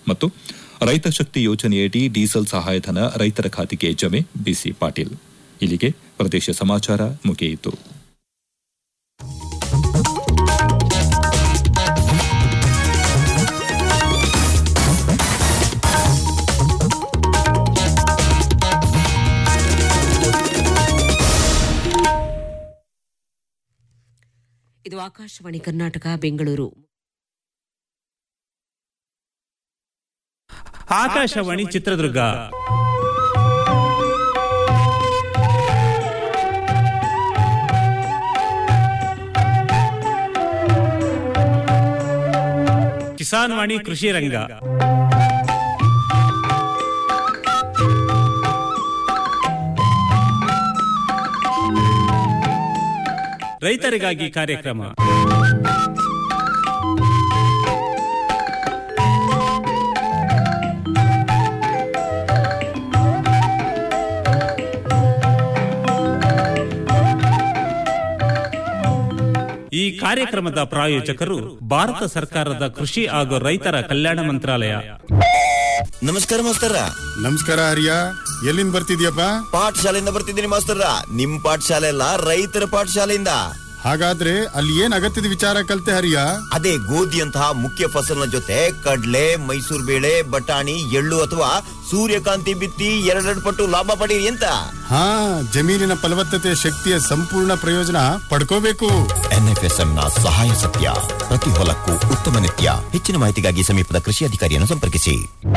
ಮತ್ತು ರೈತ ಶಕ್ತಿ ಯೋಜನೆಯಡಿ ಡೀಸೆಲ್ ಸಹಾಯಧನ ರೈತರ ಖಾತೆಗೆ ಜಮೆ ಬಿಸಿ ಪಾಟೀಲ್ ಇಲ್ಲಿಗೆ ಪ್ರದೇಶ ಸಮಾಚಾರ ಮುಗಿಯಿತು ಇದು ಆಕಾಶವಾಣಿ ಕರ್ನಾಟಕ ಬೆಂಗಳೂರು ಆಕಾಶವಾಣಿ ಚಿತ್ರದುರ್ಗ ಕಿಸಾನ್ ವಾಣಿ ಕೃಷಿ ರಂಗ ರೈತರಿಗಾಗಿ ಕಾರ್ಯಕ್ರಮ ಈ ಕಾರ್ಯಕ್ರಮದ ಪ್ರಾಯೋಜಕರು ಭಾರತ ಸರ್ಕಾರದ ಕೃಷಿ ಹಾಗೂ ರೈತರ ಕಲ್ಯಾಣ ಮಂತ್ರಾಲಯ ನಮಸ್ಕಾರ ಮಾಸ್ತರ ನಮಸ್ಕಾರ ಹರಿಯ ಎಲ್ಲಿಂದ ಬರ್ತಿದ್ಯಪ್ಪ ಪಾಠಶಾಲೆಯಿಂದ ಬರ್ತಿದ್ದೀನಿ ಮಾಸ್ತರ ನಿಮ್ ಪಾಠಶಾಲೆ ಅಲ್ಲ ರೈತರ ಪಾಠಶಾಲೆಯಿಂದ ಹಾಗಾದ್ರೆ ಅಲ್ಲಿ ಏನ್ ಅಗತ್ಯದ ವಿಚಾರ ಕಲ್ತೆ ಹರಿಯ ಅದೇ ಗೋಧಿಯಂತಹ ಮುಖ್ಯ ಫಸಲಿನ ಜೊತೆ ಕಡ್ಲೆ ಮೈಸೂರು ಬೇಳೆ ಬಟಾಣಿ ಎಳ್ಳು ಅಥವಾ ಸೂರ್ಯಕಾಂತಿ ಬಿತ್ತಿ ಎರಡೆರಡು ಪಟ್ಟು ಲಾಭ ಪಡೀರಿ ಅಂತ ಹಾ ಜಮೀನಿನ ಫಲವತ್ತತೆ ಶಕ್ತಿಯ ಸಂಪೂರ್ಣ ಪ್ರಯೋಜನ ಪಡ್ಕೋಬೇಕು ಎನ್ಎಫ್ಎಸ್ಎಂ ನ ಸಹಾಯ ಸತ್ಯ ಪ್ರತಿ ಹೊಲಕ್ಕೂ ಉತ್ತಮ ನಿತ್ಯ ಹೆಚ್ಚಿನ ಮಾಹಿತಿಗಾಗಿ ಸಮೀಪದ ಕೃಷಿ ಅಧಿಕಾರಿಯನ್ನು ಸಂಪರ್ಕಿಸಿ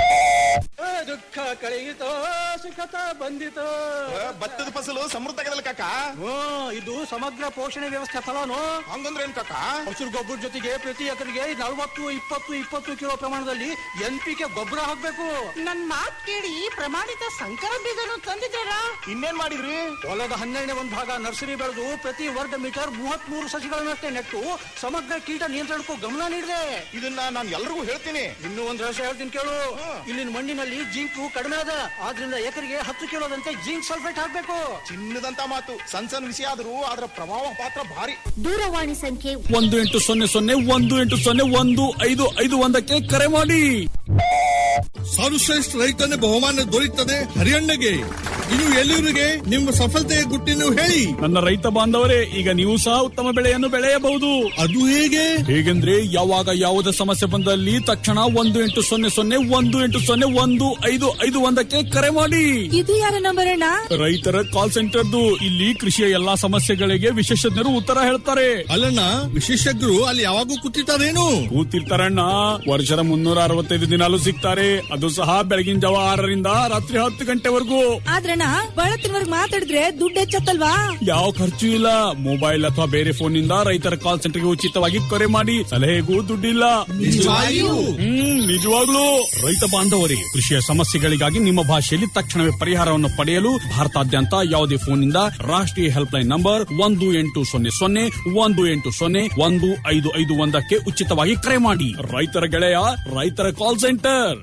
ದುಃಖ ಕಳೆಯಿತೋ ಸುಖತ ಬಂದಿತೋ ಭತ್ತದ ಫಸಲು ಸಮೃದ್ಧಗದಲ್ಲ ಕಾಕ ಓ ಇದು ಸಮಗ್ರ ಪೋಷಣೆ ವ್ಯವಸ್ಥೆ ಫಲನು ಹಂಗಂದ್ರೆ ಏನ್ ಕಾಕ ಹಸಿರು ಗೊಬ್ಬರ ಜೊತೆಗೆ ಪ್ರತಿ ಎಕರೆಗೆ ನಲವತ್ತು ಇಪ್ಪತ್ತು ಇಪ್ಪತ್ತು ಕಿಲೋ ಪ್ರಮಾಣದಲ್ಲಿ ಎನ್ ಪಿ ಕೆ ಗೊಬ್ಬರ ಹಾಕ್ಬೇಕು ನನ್ ಮಾತ್ ಕೇಳಿ ಪ್ರಮಾಣಿತ ಸಂಕರ ಬೀಜನು ತಂದಿದ್ದೀರಾ ಇನ್ನೇನ್ ಮಾಡಿದ್ರಿ ಹೊಲದ ಹನ್ನೆರಡನೇ ಒಂದು ಭಾಗ ನರ್ಸರಿ ಬೆಳೆದು ಪ್ರತಿ ವರ್ಗ ಮೀಟರ್ ಮೂವತ್ತ್ ಮೂರು ಸಸಿಗಳನ್ನಷ್ಟೇ ನೆಟ್ಟು ಸಮಗ್ರ ಕೀಟ ನಿಯಂತ್ರಣಕ್ಕೂ ಗಮನ ನೀಡಿದೆ ಇದನ್ನ ನಾನು ಎಲ್ರಿಗೂ ಹೇಳ್ತೀನಿ ಇನ್ನು ಒಂದು ರಹಸ್ಯ ಹೇಳ್ತೀನಿ ಕೇಳು ಇಲ್ಲಿನ ಮಣ್ಣಿನಲ್ಲಿ ಜಿಂಕು ಕಡಿಮೆ ಅದ ಆದ್ರಿಂದ ಎಕರೆಗೆ ಹತ್ತು ಕಿಲೋದಂತೆ ಜಿಂಕ್ ಸಲ್ಫೇಟ್ ಹಾಕ್ಬೇಕು ಚಿನ್ನದಂತ ಮಾತು ಸಣ್ಣ ಸಣ್ಣ ವಿಷಯ ಆದ್ರೂ ಅದರ ಪ್ರಭಾವ ಪಾತ್ರ ಭಾರಿ ದೂರವಾಣಿ ಸಂಖ್ಯೆ ಒಂದು ಎಂಟು ಸೊನ್ನೆ ಸೊನ್ನೆ ಒಂದು ಎಂಟು ಸೊನ್ನೆ ಒಂದು ಐದು ಐದು ಒಂದಕ್ಕೆ ಕರೆ ಮಾಡಿ ಸರ್ವಶ್ರೇಷ್ಠ ರೈತನ ಬಹುಮಾನ ದೊರೆಯುತ್ತದೆ ಹರಿಯಣ್ಣಗೆ ಇನ್ನು ಎಲ್ಲರಿಗೆ ನಿಮ್ಮ ಸಫಲತೆಯ ಗುಟ್ಟಿನ ಹೇಳಿ ನನ್ನ ರೈತ ಬಾಂಧವರೇ ಈಗ ನೀವು ಸಹ ಉತ್ತಮ ಬೆಳೆಯನ್ನು ಬೆಳೆಯಬಹುದು ಅದು ಹೇಗೆ ಹೇಗೆಂದ್ರೆ ಯಾವಾಗ ಯಾವುದೇ ಸಮಸ್ಯೆ ಬಂದಲ್ಲಿ ತಕ್ಷಣ ಒಂದು ಎಂಟು ಸೊನ್ನೆ ಸೊನ್ನೆ ಒಂದು ಎಂಟು ಸೊನ್ನೆ ಒಂದು ಐದು ಐದು ಒಂದಕ್ಕೆ ಕರೆ ಮಾಡಿ ಇದು ಯಾರ ನಂಬರ್ ಅಣ್ಣ ರೈತರ ಕಾಲ್ ಸೆಂಟರ್ದು ಇಲ್ಲಿ ಕೃಷಿಯ ಎಲ್ಲಾ ಸಮಸ್ಯೆಗಳಿಗೆ ವಿಶೇಷಜ್ಞರು ಉತ್ತರ ಹೇಳ್ತಾರೆ ಅಲ್ಲಣ್ಣ ವಿಶೇಷಜ್ಞರು ಅಲ್ಲಿ ಯಾವಾಗೂ ಕೂತಿರ್ತಾರೇನು ಕೂತಿರ್ತಾರಣ್ಣ ವರ್ಷದ ಮುನ್ನೂರ ಅರವತ್ತೈದು ದಿನಾಲು ಸಿಗ್ತಾರೆ ಅದು ಸಹ ಬೆಳಗಿನ ಜಾವ ಆರರಿಂದ ರಾತ್ರಿ ಹತ್ತು ಗಂಟೆವರೆಗೂ ಆದ್ರಣ್ಣ ಬಳತ್ತಿನವರ್ಗ್ ಮಾತಾಡಿದ್ರೆ ದುಡ್ಡು ಹೆಚ್ಚತ್ತಲ್ವಾ ಯಾವ ಖರ್ಚು ಇಲ್ಲ ಮೊಬೈಲ್ ಅಥವಾ ಬೇರೆ ಫೋನ್ ನಿಂದ ರೈತರ ಕಾಲ್ ಸೆಂಟರ್ಗೆ ಉಚಿತವಾಗಿ ಕರೆ ಮಾಡಿ ಸಲಹೆಗೂ ದುಡ್ಡಿಲ್ಲ ನಿಜವಾಗಿಯೂ? ಹ್ಮ್ ನಿಜವಾಗ್ಲೂ ರೈತ ಬಾಂಧವರೇ ಕೃಷಿಯ ಸಮಸ್ಯೆಗಳಿಗಾಗಿ ನಿಮ್ಮ ಭಾಷೆಯಲ್ಲಿ ತಕ್ಷಣವೇ ಪರಿಹಾರವನ್ನು ಪಡೆಯಲು ಭಾರತಾದ್ಯಂತ ಯಾವುದೇ ಫೋನ್ ನಿಂದ ರಾಷ್ಟ್ರೀಯ ಹೆಲ್ಪ್ ಲೈನ್ ನಂಬರ್ ಒಂದು ಎಂಟು ಸೊನ್ನೆ ಸೊನ್ನೆ ಒಂದು ಎಂಟು ಸೊನ್ನೆ ಒಂದು ಐದು ಐದು ಒಂದಕ್ಕೆ ಉಚಿತವಾಗಿ ಕರೆ ಮಾಡಿ ರೈತರ ಗೆಳೆಯ ರೈತರ ಕಾಲ್ ಸೆಂಟರ್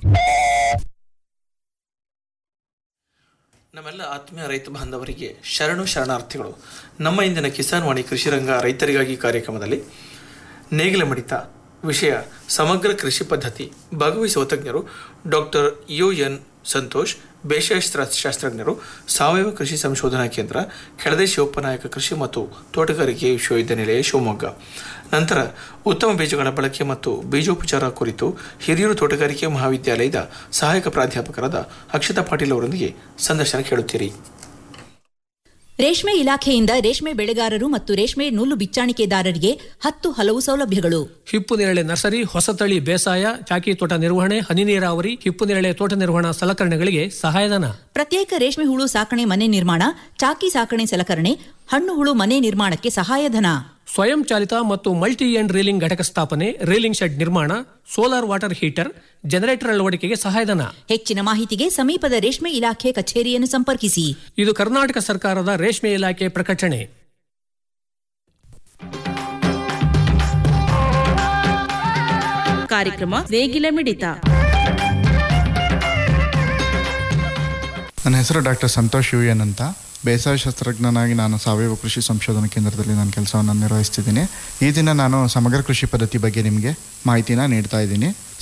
ನಮ್ಮೆಲ್ಲ ಆತ್ಮೀಯ ರೈತ ಬಾಂಧವರಿಗೆ ಶರಣು ಶರಣಾರ್ಥಿಗಳು ನಮ್ಮ ಇಂದಿನ ಕಿಸಾನ್ ವಾಣಿ ಕೃಷಿ ರಂಗ ರೈತರಿಗಾಗಿ ಕಾರ್ಯಕ್ರಮದಲ್ಲಿ ನೇಗಿಲ ಮಡಿತ ವಿಷಯ ಸಮಗ್ರ ಕೃಷಿ ಪದ್ಧತಿ ಭಾಗವಹಿಸುವ ತಜ್ಞರು ಡಾಕ್ಟರ್ ಯು ಎನ್ ಸಂತೋಷ್ ಬೇಷಾಸ್ತ್ರ ಶಾಸ್ತ್ರಜ್ಞರು ಸಾವಯವ ಕೃಷಿ ಸಂಶೋಧನಾ ಕೇಂದ್ರ ಕೆಳದೆ ಶಿವಪ್ಪನಾಯಕ ಕೃಷಿ ಮತ್ತು ತೋಟಗಾರಿಕೆ ವಿಶ್ವವಿದ್ಯಾನಿಲಯ ಶಿವಮೊಗ್ಗ ನಂತರ ಉತ್ತಮ ಬೀಜಗಳ ಬಳಕೆ ಮತ್ತು ಬೀಜೋಪಚಾರ ಕುರಿತು ಹಿರಿಯೂರು ತೋಟಗಾರಿಕೆ ಮಹಾವಿದ್ಯಾಲಯದ ಸಹಾಯಕ ಪ್ರಾಧ್ಯಾಪಕರಾದ ಅಕ್ಷತಾ ಪಾಟೀಲ್ ಅವರೊಂದಿಗೆ ಸಂದರ್ಶನ ಕೇಳುತ್ತೀರಿ ರೇಷ್ಮೆ ಇಲಾಖೆಯಿಂದ ರೇಷ್ಮೆ ಬೆಳೆಗಾರರು ಮತ್ತು ರೇಷ್ಮೆ ನೂಲು ಬಿಚ್ಚಾಣಿಕೆದಾರರಿಗೆ ಹತ್ತು ಹಲವು ಸೌಲಭ್ಯಗಳು ಹಿಪ್ಪು ನೇರಳೆ ನರ್ಸರಿ ಹೊಸತಳಿ ಬೇಸಾಯ ಚಾಕಿ ತೋಟ ನಿರ್ವಹಣೆ ಹನಿ ನೀರಾವರಿ ಹಿಪ್ಪು ನೇರಳೆ ತೋಟ ನಿರ್ವಹಣಾ ಸಲಕರಣೆಗಳಿಗೆ ಸಹಾಯಧನ ಪ್ರತ್ಯೇಕ ರೇಷ್ಮೆ ಹುಳು ಸಾಕಣೆ ಮನೆ ನಿರ್ಮಾಣ ಚಾಕಿ ಸಾಕಣೆ ಸಲಕರಣೆ ಹಣ್ಣು ಹುಳು ಮನೆ ನಿರ್ಮಾಣಕ್ಕೆ ಸಹಾಯಧನ ಸ್ವಯಂ ಚಾಲಿತ ಮತ್ತು ಮಲ್ಟಿ ಎಂಡ್ ರೀಲಿಂಗ್ ಘಟಕ ಸ್ಥಾಪನೆ ರೀಲಿಂಗ್ ಶೆಡ್ ನಿರ್ಮಾಣ ಸೋಲಾರ್ ವಾಟರ್ ಹೀಟರ್ ಜನರೇಟರ್ ಅಳವಡಿಕೆಗೆ ಸಹಾಯಧನ ಹೆಚ್ಚಿನ ಮಾಹಿತಿಗೆ ಸಮೀಪದ ರೇಷ್ಮೆ ಇಲಾಖೆ ಕಚೇರಿಯನ್ನು ಸಂಪರ್ಕಿಸಿ ಇದು ಕರ್ನಾಟಕ ಸರ್ಕಾರದ ರೇಷ್ಮೆ ಇಲಾಖೆ ಪ್ರಕಟಣೆ ಕಾರ್ಯಕ್ರಮ ನೇಗಿಲ ಮಿಡಿತ ನನ್ನ ಹೆಸರು ಡಾಕ್ಟರ್ ಸಂತೋಷ್ ಯು ಎನ್ ಅಂತ ಬೇಸಾಯ ಶಾಸ್ತ್ರಜ್ಞನಾಗಿ ನಾನು ಸಾವಯವ ಕೃಷಿ ಸಂಶೋಧನಾ ಕೇಂದ್ರದಲ್ಲಿ ನಾನು ಕೆಲಸವನ್ನು ನಿರ್ವಹಿಸ್ತಿದ್ದೀನಿ ಈ ದಿನ ನಾನು ಸಮಗ್ರ ಕೃಷಿ ಪದ್ಧತಿ ಬಗ್ಗೆ ನಿಮಗೆ ಮಾಹಿತಿನ ನೀಡ್ತಾ ಇದ್ದೀನಿ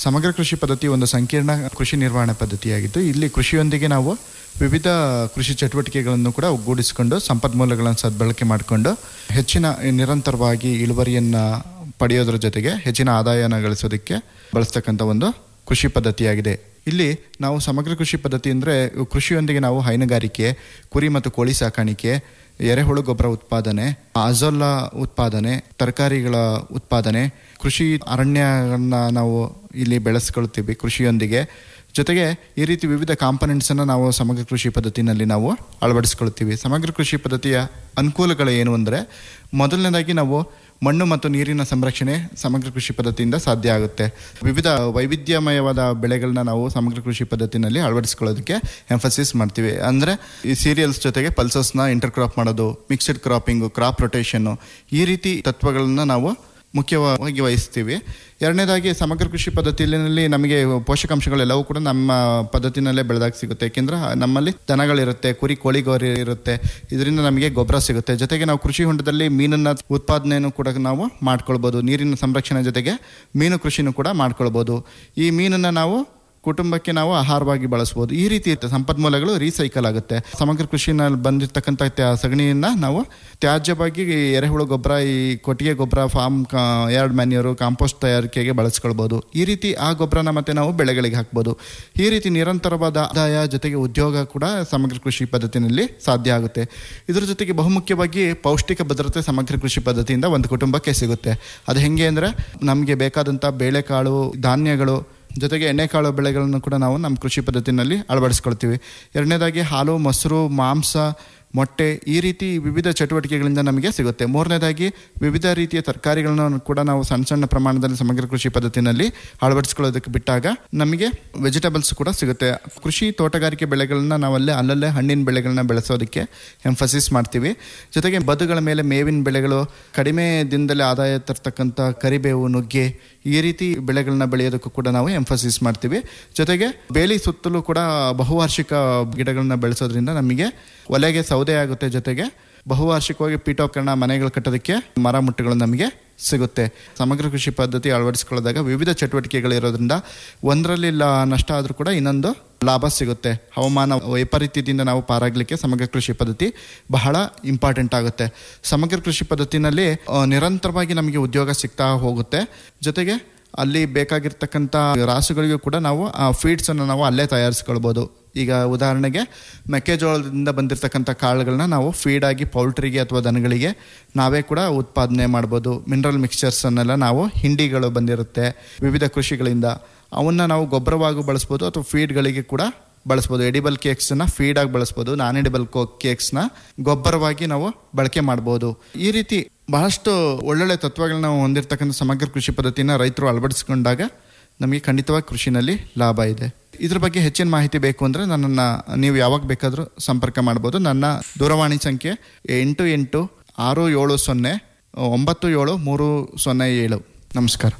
ಸಮಗ್ರ ಕೃಷಿ ಪದ್ಧತಿ ಒಂದು ಸಂಕೀರ್ಣ ಕೃಷಿ ನಿರ್ವಹಣಾ ಪದ್ಧತಿಯಾಗಿದ್ದು ಇಲ್ಲಿ ಕೃಷಿಯೊಂದಿಗೆ ನಾವು ವಿವಿಧ ಕೃಷಿ ಚಟುವಟಿಕೆಗಳನ್ನು ಕೂಡ ಒಗ್ಗೂಡಿಸಿಕೊಂಡು ಸಂಪನ್ಮೂಲಗಳನ್ನು ಸದ್ಬಳಕೆ ಮಾಡಿಕೊಂಡು ಹೆಚ್ಚಿನ ನಿರಂತರವಾಗಿ ಇಳುವರಿಯನ್ನು ಪಡೆಯೋದ್ರ ಜೊತೆಗೆ ಹೆಚ್ಚಿನ ಆದಾಯನ ಗಳಿಸೋದಕ್ಕೆ ಬಳಸ್ತಕ್ಕಂಥ ಒಂದು ಕೃಷಿ ಪದ್ಧತಿಯಾಗಿದೆ ಇಲ್ಲಿ ನಾವು ಸಮಗ್ರ ಕೃಷಿ ಪದ್ಧತಿ ಅಂದರೆ ಕೃಷಿಯೊಂದಿಗೆ ನಾವು ಹೈನುಗಾರಿಕೆ ಕುರಿ ಮತ್ತು ಕೋಳಿ ಸಾಕಾಣಿಕೆ ಎರೆಹುಳು ಗೊಬ್ಬರ ಉತ್ಪಾದನೆ ಅಜೋಲಾ ಉತ್ಪಾದನೆ ತರಕಾರಿಗಳ ಉತ್ಪಾದನೆ ಕೃಷಿ ಅರಣ್ಯಗಳನ್ನ ನಾವು ಇಲ್ಲಿ ಬೆಳೆಸ್ಕೊಳ್ತೀವಿ ಕೃಷಿಯೊಂದಿಗೆ ಜೊತೆಗೆ ಈ ರೀತಿ ವಿವಿಧ ಕಾಂಪನೆಂಟ್ಸನ್ನು ನಾವು ಸಮಗ್ರ ಕೃಷಿ ಪದ್ಧತಿನಲ್ಲಿ ನಾವು ಅಳವಡಿಸ್ಕೊಳ್ತೀವಿ ಸಮಗ್ರ ಕೃಷಿ ಪದ್ಧತಿಯ ಅನುಕೂಲಗಳು ಏನು ಅಂದರೆ ಮೊದಲನೇದಾಗಿ ನಾವು ಮಣ್ಣು ಮತ್ತು ನೀರಿನ ಸಂರಕ್ಷಣೆ ಸಮಗ್ರ ಕೃಷಿ ಪದ್ಧತಿಯಿಂದ ಸಾಧ್ಯ ಆಗುತ್ತೆ ವಿವಿಧ ವೈವಿಧ್ಯಮಯವಾದ ಬೆಳೆಗಳನ್ನ ನಾವು ಸಮಗ್ರ ಕೃಷಿ ಪದ್ಧತಿನಲ್ಲಿ ಅಳವಡಿಸ್ಕೊಳ್ಳೋದಕ್ಕೆ ಎಂಫಸಿಸ್ ಮಾಡ್ತೀವಿ ಅಂದರೆ ಈ ಸೀರಿಯಲ್ಸ್ ಜೊತೆಗೆ ಪಲ್ಸಸ್ನ ಇಂಟರ್ ಕ್ರಾಪ್ ಮಾಡೋದು ಮಿಕ್ಸ್ಡ್ ಕ್ರಾಪಿಂಗು ಕ್ರಾಪ್ ರೊಟೇಷನ್ನು ಈ ರೀತಿ ತತ್ವಗಳನ್ನ ನಾವು ಮುಖ್ಯವಾಗಿ ವಹಿಸ್ತೀವಿ ಎರಡನೇದಾಗಿ ಸಮಗ್ರ ಕೃಷಿ ಪದ್ಧತಿಯಲ್ಲಿ ನಮಗೆ ಪೋಷಕಾಂಶಗಳೆಲ್ಲವೂ ಕೂಡ ನಮ್ಮ ಪದ್ಧತಿನಲ್ಲೇ ಬೆಳೆದಾಗ ಸಿಗುತ್ತೆ ಏಕೆಂದ್ರೆ ನಮ್ಮಲ್ಲಿ ದನಗಳಿರುತ್ತೆ ಕುರಿ ಕೋಳಿಗೋರಿ ಇರುತ್ತೆ ಇದರಿಂದ ನಮಗೆ ಗೊಬ್ಬರ ಸಿಗುತ್ತೆ ಜೊತೆಗೆ ನಾವು ಕೃಷಿ ಹೊಂಡದಲ್ಲಿ ಮೀನನ್ನ ಉತ್ಪಾದನೆಯನ್ನು ಕೂಡ ನಾವು ಮಾಡ್ಕೊಳ್ಬೋದು ನೀರಿನ ಸಂರಕ್ಷಣೆ ಜೊತೆಗೆ ಮೀನು ಕೃಷಿನೂ ಕೂಡ ಮಾಡ್ಕೊಳ್ಬೋದು ಈ ಮೀನನ್ನು ನಾವು ಕುಟುಂಬಕ್ಕೆ ನಾವು ಆಹಾರವಾಗಿ ಬಳಸ್ಬೋದು ಈ ರೀತಿ ಇರುತ್ತೆ ಸಂಪನ್ಮೂಲಗಳು ರೀಸೈಕಲ್ ಆಗುತ್ತೆ ಸಮಗ್ರ ಕೃಷಿನಲ್ಲಿ ಬಂದಿರತಕ್ಕಂಥ ತ್ಯಾ- ಸಗಣಿಯನ್ನ ನಾವು ತ್ಯಾಜ್ಯವಾಗಿ ಈ ಎರೆಹುಳು ಗೊಬ್ಬರ ಈ ಕೊಟ್ಟಿಗೆ ಗೊಬ್ಬರ ಫಾರ್ಮ್ ಯಾರ್ಡ್ ಮ್ಯಾನ್ಯೂರು ಕಾಂಪೋಸ್ಟ್ ತಯಾರಿಕೆಗೆ ಬಳಸ್ಕೊಳ್ಬೋದು ಈ ರೀತಿ ಆ ಗೊಬ್ಬರನ ಮತ್ತೆ ನಾವು ಬೆಳೆಗಳಿಗೆ ಹಾಕ್ಬೋದು ಈ ರೀತಿ ನಿರಂತರವಾದ ಆದಾಯ ಜೊತೆಗೆ ಉದ್ಯೋಗ ಕೂಡ ಸಮಗ್ರ ಕೃಷಿ ಪದ್ಧತಿನಲ್ಲಿ ಸಾಧ್ಯ ಆಗುತ್ತೆ ಇದರ ಜೊತೆಗೆ ಬಹುಮುಖ್ಯವಾಗಿ ಪೌಷ್ಟಿಕ ಭದ್ರತೆ ಸಮಗ್ರ ಕೃಷಿ ಪದ್ಧತಿಯಿಂದ ಒಂದು ಕುಟುಂಬಕ್ಕೆ ಸಿಗುತ್ತೆ ಅದು ಹೆಂಗೆ ಅಂದರೆ ನಮಗೆ ಬೇಕಾದಂಥ ಬೇಳೆಕಾಳು ಧಾನ್ಯಗಳು ಜೊತೆಗೆ ಎಣ್ಣೆಕಾಳು ಬೆಳೆಗಳನ್ನು ಕೂಡ ನಾವು ನಮ್ಮ ಕೃಷಿ ಪದ್ಧತಿನಲ್ಲಿ ಅಳವಡಿಸ್ಕೊಳ್ತೀವಿ ಎರಡನೇದಾಗಿ ಹಾಲು ಮೊಸರು ಮಾಂಸ ಮೊಟ್ಟೆ ಈ ರೀತಿ ವಿವಿಧ ಚಟುವಟಿಕೆಗಳಿಂದ ನಮಗೆ ಸಿಗುತ್ತೆ ಮೂರನೇದಾಗಿ ವಿವಿಧ ರೀತಿಯ ತರಕಾರಿಗಳನ್ನು ಕೂಡ ನಾವು ಸಣ್ಣ ಸಣ್ಣ ಪ್ರಮಾಣದಲ್ಲಿ ಸಮಗ್ರ ಕೃಷಿ ಪದ್ಧತಿನಲ್ಲಿ ಅಳವಡಿಸ್ಕೊಳ್ಳೋದಕ್ಕೆ ಬಿಟ್ಟಾಗ ನಮಗೆ ವೆಜಿಟೇಬಲ್ಸ್ ಕೂಡ ಸಿಗುತ್ತೆ ಕೃಷಿ ತೋಟಗಾರಿಕೆ ಬೆಳೆಗಳನ್ನ ನಾವಲ್ಲೇ ಅಲ್ಲಲ್ಲೇ ಹಣ್ಣಿನ ಬೆಳೆಗಳನ್ನ ಬೆಳೆಸೋದಕ್ಕೆ ಎಂಫಸಿಸ್ ಮಾಡ್ತೀವಿ ಜೊತೆಗೆ ಬದುಗಳ ಮೇಲೆ ಮೇವಿನ ಬೆಳೆಗಳು ಕಡಿಮೆ ದಿನದಲ್ಲಿ ಆದಾಯ ತರ್ತಕ್ಕಂಥ ಕರಿಬೇವು ನುಗ್ಗೆ ಈ ರೀತಿ ಬೆಳೆಗಳನ್ನ ಬೆಳೆಯೋದಕ್ಕೂ ಕೂಡ ನಾವು ಎಂಫಸಿಸ್ ಮಾಡ್ತೀವಿ ಜೊತೆಗೆ ಬೇಲಿ ಸುತ್ತಲೂ ಕೂಡ ಬಹುವಾರ್ಷಿಕ ಗಿಡಗಳನ್ನ ಬೆಳೆಸೋದ್ರಿಂದ ನಮಗೆ ಒಲೆಗೆ ಸೌದೆ ಆಗುತ್ತೆ ಜೊತೆಗೆ ಬಹುವಾರ್ಷಿಕವಾಗಿ ಪೀಠೋಪಕರಣ ಮನೆಗಳು ಕಟ್ಟೋದಕ್ಕೆ ಮರ ಮುಟ್ಟುಗಳು ನಮಗೆ ಸಿಗುತ್ತೆ ಸಮಗ್ರ ಕೃಷಿ ಪದ್ಧತಿ ಅಳವಡಿಸ್ಕೊಳ್ಳೋದಾಗ ವಿವಿಧ ಚಟುವಟಿಕೆಗಳಿರೋದ್ರಿಂದ ಒಂದರಲ್ಲಿ ಲ- ನಷ್ಟ ಆದರೂ ಕೂಡ ಇನ್ನೊಂದು ಲಾಭ ಸಿಗುತ್ತೆ ಹವಾಮಾನ ವೈಪರೀತ್ಯದಿಂದ ನಾವು ಪಾರಾಗಲಿಕ್ಕೆ ಸಮಗ್ರ ಕೃಷಿ ಪದ್ಧತಿ ಬಹಳ ಇಂಪಾರ್ಟೆಂಟ್ ಆಗುತ್ತೆ ಸಮಗ್ರ ಕೃಷಿ ಪದ್ಧತಿನಲ್ಲಿ ಆ, ನಿರಂತರವಾಗಿ ನಮಗೆ ಉದ್ಯೋಗ ಸಿಗ್ತಾ ಹೋಗುತ್ತೆ ಜೊತೆಗೆ ಅಲ್ಲಿ ಬೇಕಾಗಿರ್ತಕ್ಕಂಥ ರಾಸುಗಳಿಗೂ ಕೂಡ ನಾವು ಆ ಫೀಡ್ಸನ್ನು ನಾವು ಅಲ್ಲೇ ತಯಾರಿಸ್ಕೊಳ್ಬೋದು ಈಗ ಉದಾಹರಣೆಗೆ ಮೆಕ್ಕೆಜೋಳದಿಂದ ಬಂದಿರತಕ್ಕಂಥ ಕಾಳುಗಳನ್ನ ನಾವು ಫೀಡಾಗಿ ಪೌಲ್ಟ್ರಿಗೆ ಅಥವಾ ದನಗಳಿಗೆ ನಾವೇ ಕೂಡ ಉತ್ಪಾದನೆ ಮಾಡ್ಬೋದು ಮಿನರಲ್ ಮಿಕ್ಸ್ಚರ್ಸನ್ನೆಲ್ಲ ನಾವು ಹಿಂಡಿಗಳು ಬಂದಿರುತ್ತೆ ವಿವಿಧ ಕೃಷಿಗಳಿಂದ ಅವನ್ನ ನಾವು ಗೊಬ್ಬರವಾಗಿ ಬಳಸ್ಬೋದು ಅಥವಾ ಫೀಡ್ಗಳಿಗೆ ಕೂಡ ಬಳಸ್ಬೋದು ಎಡಿಬಲ್ ಕೇಕ್ಸನ್ನ ಫೀಡಾಗಿ ಬಳಸ್ಬೋದು ನಾನ್ ಎಡಿಬಲ್ ಕೇಕ್ಸ್ನ ಗೊಬ್ಬರವಾಗಿ ನಾವು ಬಳಕೆ ಮಾಡ್ಬೋದು ಈ ರೀತಿ ಬಹಳಷ್ಟು ಒಳ್ಳೊಳ್ಳೆ ತತ್ವಗಳನ್ನ ಹೊಂದಿರತಕ್ಕಂಥ ಸಮಗ್ರ ಕೃಷಿ ಪದ್ಧತಿನ ರೈತರು ಅಳವಡಿಸ್ಕೊಂಡಾಗ ನಮಗೆ ಖಂಡಿತವಾಗಿ ಕೃಷಿನಲ್ಲಿ ಲಾಭ ಇದೆ ಇದ್ರ ಬಗ್ಗೆ ಹೆಚ್ಚಿನ ಮಾಹಿತಿ ಬೇಕು ಅಂದರೆ ನನ್ನನ್ನು ನೀವು ಯಾವಾಗ ಬೇಕಾದರೂ ಸಂಪರ್ಕ ಮಾಡ್ಬೋದು ನನ್ನ ದೂರವಾಣಿ ಸಂಖ್ಯೆ ಎಂಟು ಎಂಟು ಆರು ಏಳು ಸೊನ್ನೆ ಒಂಬತ್ತು ಏಳು ಮೂರು ಸೊನ್ನೆ ಏಳು ನಮಸ್ಕಾರ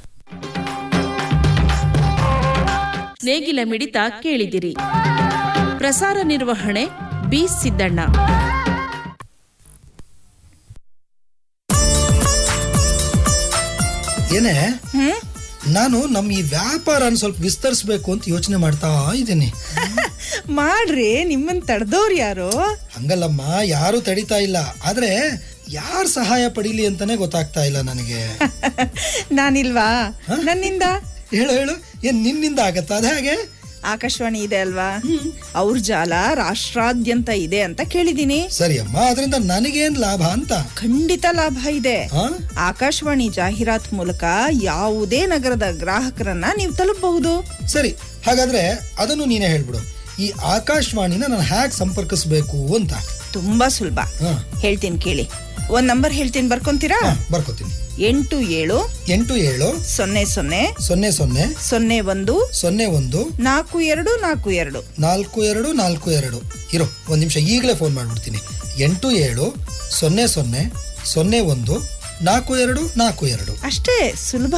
ನೇಗಿಲ ಮಿಡಿತ ಕೇಳಿದಿರಿ ಪ್ರಸಾರ ನಿರ್ವಹಣೆ ಬಿ ಸಿದ್ದಣ್ಣ ಏನೇ ನಾನು ನಮ್ಮ ಈ ವ್ಯಾಪಾರನ ಸ್ವಲ್ಪ ವಿಸ್ತರಿಸ್ಬೇಕು ಅಂತ ಯೋಚನೆ ಮಾಡ್ತಾ ಇದ್ದೀನಿ ಮಾಡ್ರಿ ನಿಮ್ಮನ್ ತಡೆದವ್ರು ಯಾರು ಹಂಗಲ್ಲಮ್ಮ ಯಾರು ತಡಿತಾ ಇಲ್ಲ ಆದ್ರೆ ಯಾರ್ ಸಹಾಯ ಪಡೀಲಿ ಅಂತಾನೆ ಗೊತ್ತಾಗ್ತಾ ಇಲ್ಲ ನನಗೆ ನಾನಿಲ್ವಾ ನನ್ನಿಂದ ಹೇಳು ಹೇಳು ಏನ್ ನಿನ್ನಿಂದ ಆಗತ್ತಾ ಅದ ಹಾಗೆ ಆಕಾಶವಾಣಿ ಇದೆ ಅಲ್ವಾ ಅವ್ರ ಜಾಲ ರಾಷ್ಟ್ರಾದ್ಯಂತ ಇದೆ ಅಂತ ಕೇಳಿದೀನಿ ಸರಿ ಅಮ್ಮ ಅದರಿಂದ ನನಗೇನ್ ಲಾಭ ಅಂತ ಖಂಡಿತ ಲಾಭ ಇದೆ ಹಾ? ಆಕಾಶವಾಣಿ ಜಾಹೀರಾತ್ ಮೂಲಕ ಯಾವುದೇ ನಗರದ ಗ್ರಾಹಕರನ್ನ ನೀವು ತಲುಪಬಹುದು ಸರಿ ಹಾಗಾದ್ರೆ ಅದನ್ನು ನೀನೇ ಹೇಳ್ಬಿಡು ಈ ಆಕಾಶವಾಣಿನ ನಾನು ಹ್ಯಾಕ್ ಸಂಪರ್ಕಿಸ್ಬೇಕು ಅಂತ ತುಂಬಾ ಸುಲಭ ಹಾ. ಹೇಳ್ತೀನಿ ಕೇಳಿ ಒಂದ್ ನಂಬರ್ ಹೇಳ್ತೀನಿ ಬರ್ಕೊಂತೀರಾ ಬರ್ಕೋತೀನಿ ಎಂಟು ಏಳು ಎಂಟು ಏಳು ಸೊನ್ನೆ ಸೊನ್ನೆ ಸೊನ್ನೆ ಸೊನ್ನೆ ಸೊನ್ನೆ ಒಂದು ಸೊನ್ನೆ ಒಂದು ನಾಲ್ಕು ಎರಡು ನಾಲ್ಕು ಎರಡು ನಾಲ್ಕು ಎರಡು ನಾಲ್ಕು ಎರಡು ಇರೋ ಒಂದು ನಿಮಿಷ ಈಗಲೇ ಫೋನ್ ಮಾಡ್ಬಿಡ್ತೀನಿ ಎಂಟು ಏಳು ಸೊನ್ನೆ ಸೊನ್ನೆ ಸೊನ್ನೆ ಒಂದು ನಾಲ್ಕು ಎರಡು ನಾಲ್ಕು ಎರಡು ಅಷ್ಟೇ ಸುಲಭ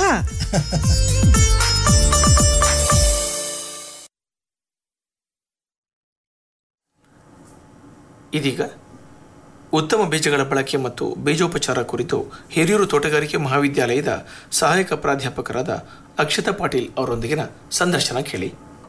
ಇದೀಗ ಉತ್ತಮ ಬೀಜಗಳ ಬಳಕೆ ಮತ್ತು ಬೀಜೋಪಚಾರ ಕುರಿತು ಹಿರಿಯೂರು ತೋಟಗಾರಿಕೆ ಮಹಾವಿದ್ಯಾಲಯದ ಸಹಾಯಕ ಪ್ರಾಧ್ಯಾಪಕರಾದ ಅಕ್ಷತಾ ಪಾಟೀಲ್ ಅವರೊಂದಿಗಿನ ಸಂದರ್ಶನ ಕೇಳಿ